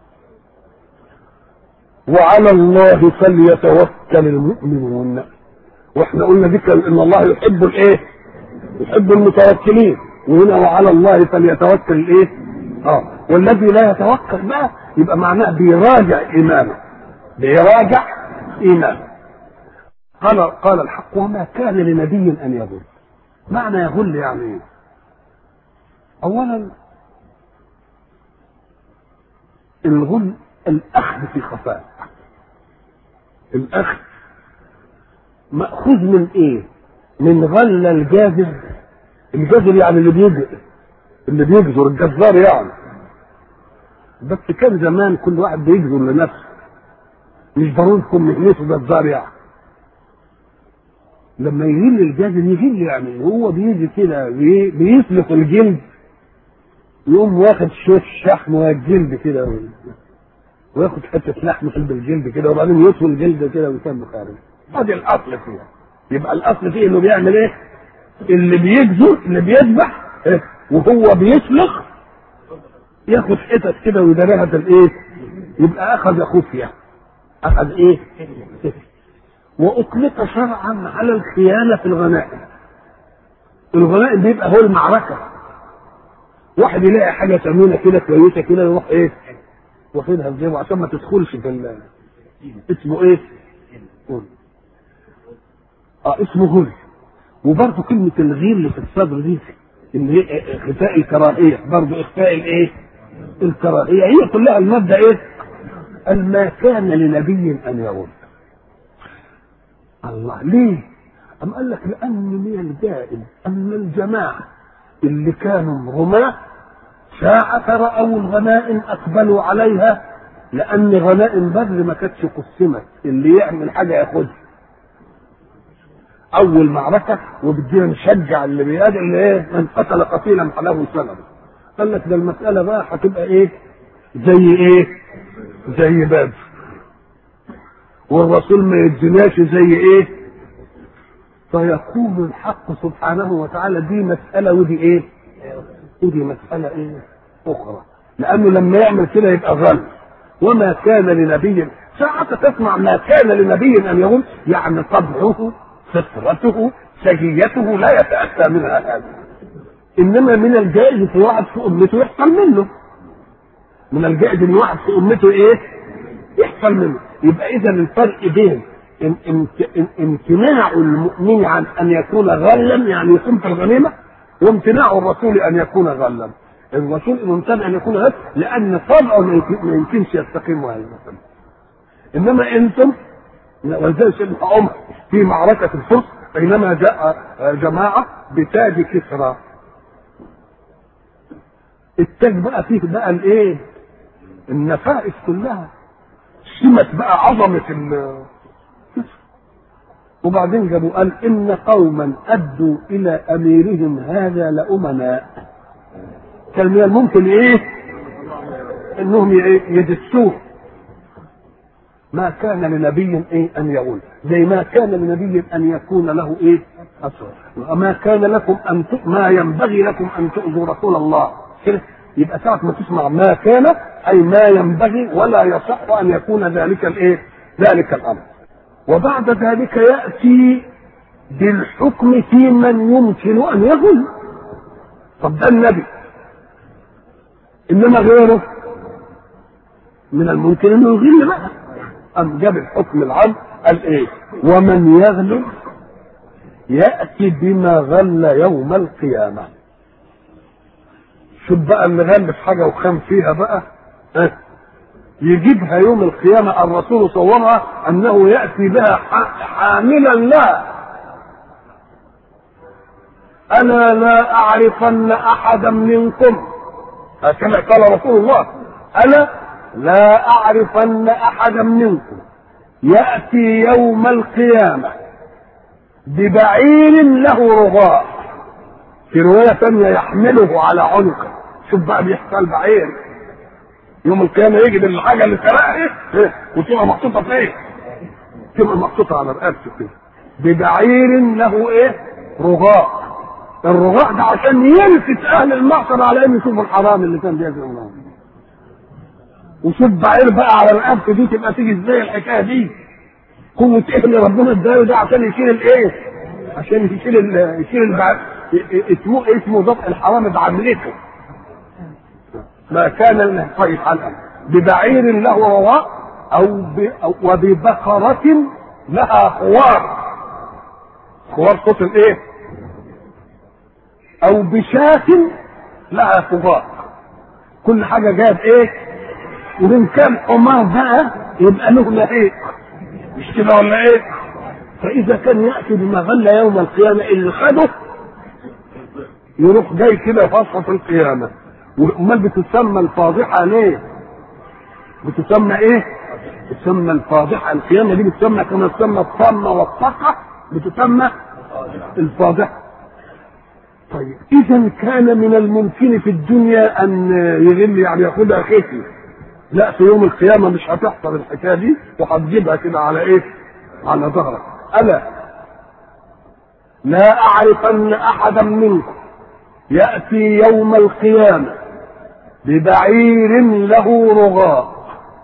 وعلى الله فليتوكل المؤمنون واحنا قلنا ذكر ان الله يحب الايه يحب المتوكلين وهنا وعلى الله فليتوكل الايه اه والذي لا يتوكل بقى يبقى معناه بيراجع ايمانه بيراجع ايمانه قال قال الحق وما كان لنبي ان يغل معنى يغل يعني ايه اولا الغل الاخذ في خفاء الاخذ ماخوذ من ايه من غل الجاذب الجاذب يعني اللي بيجزر اللي بيجزر الجزار يعني بس كان زمان كل واحد بيجزر لنفسه مش ضروري تكون مهنته جزار يعني لما يهل الجاذب يهل يعني هو بيجي كده بي- بيسلخ الجلد يقوم واخد شويه شحم والجلد كده وياخد حته لحم في الجلد كده وبعدين يطوي الجلد كده ويسمى خارج ادي الاصل فيها يبقى الاصل فيه انه بيعمل ايه اللي بيجزر اللي بيذبح إيه؟ وهو بيسلخ ياخد حتت كده ويدريها في الايه يبقى اخذ خفيه اخذ ايه واطلق شرعا على الخيانه في الغنائم الغنائم بيبقى هو المعركه واحد يلاقي حاجه ثمينه كده كويسه كده يروح ايه واخدها في جيبه عشان ما تدخلش في ال- اسمه ايه؟ قول. اه اسمه غل وبرضه كلمة الغير اللي في الصدر دي ان هي اخفاء الكراهية برضه اخفاء الايه؟ الكراهية هي كلها المبدأ ايه؟ أن ما كان لنبي أن يغل الله ليه؟ أم قال لك لأن من الجائز أن الجماعة اللي كانوا رماة ساعة رأوا الغنائم أقبلوا عليها لأن غنائم بدر ما كانتش قسمت اللي يعمل حاجة ياخدها أول معركة وبدينا نشجع اللي بيقاتل اللي إيه من قتل قتيلا فله سلم قال لك ده المسألة بقى هتبقى إيه زي إيه زي بدر والرسول ما يديناش زي إيه فيقول الحق سبحانه وتعالى دي مسألة ودي إيه ودي مسألة إيه أخرى لأنه لما يعمل كده يبقى غل وما كان لنبي ساعة تسمع ما كان لنبي أن يقول يعني طبعه فطرته سجيته لا يتأتى منها هذا إنما من الجائز في واحد في أمته يحصل منه من الجائز إن واحد في أمته إيه يحصل منه يبقى إذا الفرق بين إن إن إن امتناع المؤمن عن أن يكون غلا يعني يكون في الغنيمة وامتناع الرسول أن يكون غلا الرسول ممتنع ان يكون غد لان طبعه ما يمكن- ما يمكنش يستقيم هذا المثل انما انتم ولذلك سيدنا عمر في معركه الفرس بينما جاء جماعه بتاج كسرى التاج بقى فيه بقى الايه النفائس كلها سمت بقى عظمه ال وبعدين جابوا قال ان قوما ادوا الى اميرهم هذا لامناء كان من الممكن ايه انهم ي- يدسوه ما كان لنبي ايه ان يقول زي ما كان لنبي ان يكون له ايه اسرى وما كان لكم ان ت... ما ينبغي لكم ان تؤذوا رسول الله كده يبقى ساعة ما تسمع ما كان اي ما ينبغي ولا يصح ان يكون ذلك الايه ذلك الامر وبعد ذلك يأتي بالحكم في من يمكن أن يغل طب ده النبي إنما غيره من الممكن أنه يغل بقى أم جاب الحكم العام قال إيه ومن يغلل يأتي بما غل يوم القيامة شوف بقى اللي غل في حاجة وخام فيها بقى أه؟ يجيبها يوم القيامة الرسول صورها أنه يأتي بها حاملا لها أنا لا أعرفن أحدا منكم هكذا قال رسول الله أنا لا أعرفن أحدا منكم يأتي يوم القيامة ببعير له رغاء في رواية ثانية يحمله على عنقه شوف بقى بيحصل بعير يوم القيامة يجي بالحاجة اللي سرقها ايه وتبقى محطوطة في ايه؟ تبقى محطوطة على رقبته كده ببعير له ايه؟ رغاء الرغاء ده عشان يلفت اهل المعصر على ان يشوفوا الحرام اللي كان بيجري وراهم وشوف بعير بقى على رقبته دي تبقى تيجي ازاي الحكايه دي قوة ايه اللي ربنا اداله ده عشان يشيل الايه؟ عشان يشيل ال يشيل البعير اسمه اسمه ضبط الحرام بعملته ما كان طيب على ببعير له رواء او, ب... أو وببقرة لها خوار خوار صوت الايه؟ او بشاة لها فضاء كل حاجة جاب ايه؟ وإن كان حمار بقى يبقى له لهيق مش كده ولا ايه؟ فإذا كان يأتي بما غل يوم القيامة اللي خده يروح جاي كده فصحى في القيامة امال بتسمى الفاضحه ليه؟ بتسمى ايه؟ بتسمى الفاضحه القيامه دي بتسمى كما تسمى الطامه والطاقه بتسمى الفاضحه. طيب اذا كان من الممكن في الدنيا ان يغل يعني ياخدها خفي. لا في يوم القيامه مش هتحصل الحكايه دي وهتجيبها كده على ايه؟ على ظهرك. الا لا اعرفن احدا منكم ياتي يوم القيامه ببعير له رغاء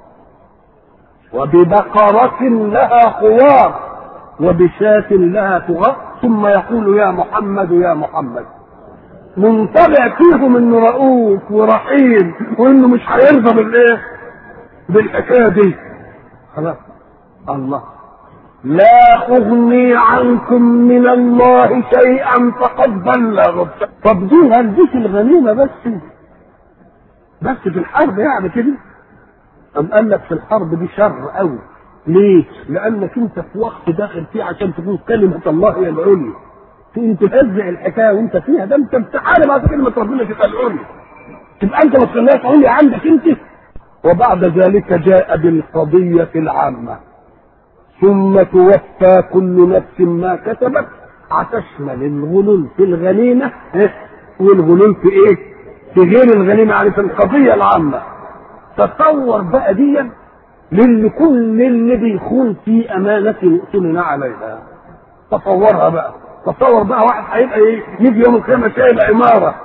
وببقرة لها خوار وبشاة لها طغاء ثم يقول يا محمد يا محمد منطبع فيهم انه رؤوف ورحيم وانه مش هيرضى بالايه؟ بالحكايه دي خلاص الله لا اغني عنكم من الله شيئا فقد بلغت طب دي هلبس الغنيمه بس بس في الحرب يعني كده أم قال لك في الحرب دي شر قوي ليه؟ لأنك أنت في وقت داخل فيه عشان تكون كلمة الله هي العليا تقوم تهزع الحكاية وأنت فيها ده أنت بتحارب على كلمة ربنا تبقى العليا تبقى أنت ما تخليهاش عليا عندك أنت وبعد ذلك جاء بالقضية العامة ثم توفى كل نفس ما كسبت هتشمل الغلول في الغنيمة والغلول في إيه؟ في غير الغنيمة عارف القضية العامة تصور بقى دي للي كل اللي بيخون في أمانة يؤتمن عليها تصورها بقى تصور بقى واحد هيبقى ايه يجي يوم القيامة شايل عمارة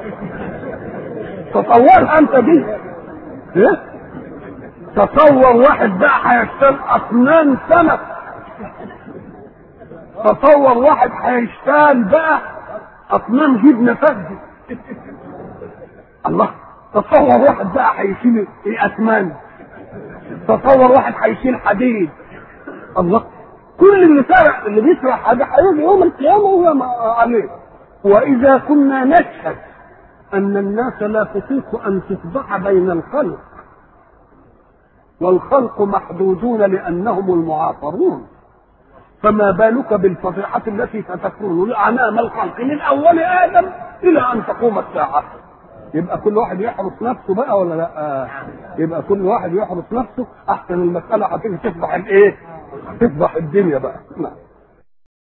تصورها انت دي ايه تصور واحد بقى هيشتغل اطنان سمك تصور واحد هيشتغل بقى اطنان جبنه فجه الله تصور واحد بقى هيشيل ايه اسمان تصور واحد هيشيل حديد الله كل اللي سرق اللي بيسرق حاجه هيجي يوم القيامه وهو عليه واذا كنا نشهد ان الناس لا تطيق ان تصبح بين الخلق والخلق محدودون لانهم المعاصرون فما بالك بالفضيحة التي ستكون أمام الخلق من أول آدم إلى أن تقوم الساعة يبقى كل واحد يحرس نفسه بقى ولا لا يبقى كل واحد يحرس نفسه أحسن المسألة هتيجي تفضح الإيه تفضح الدنيا بقى نعم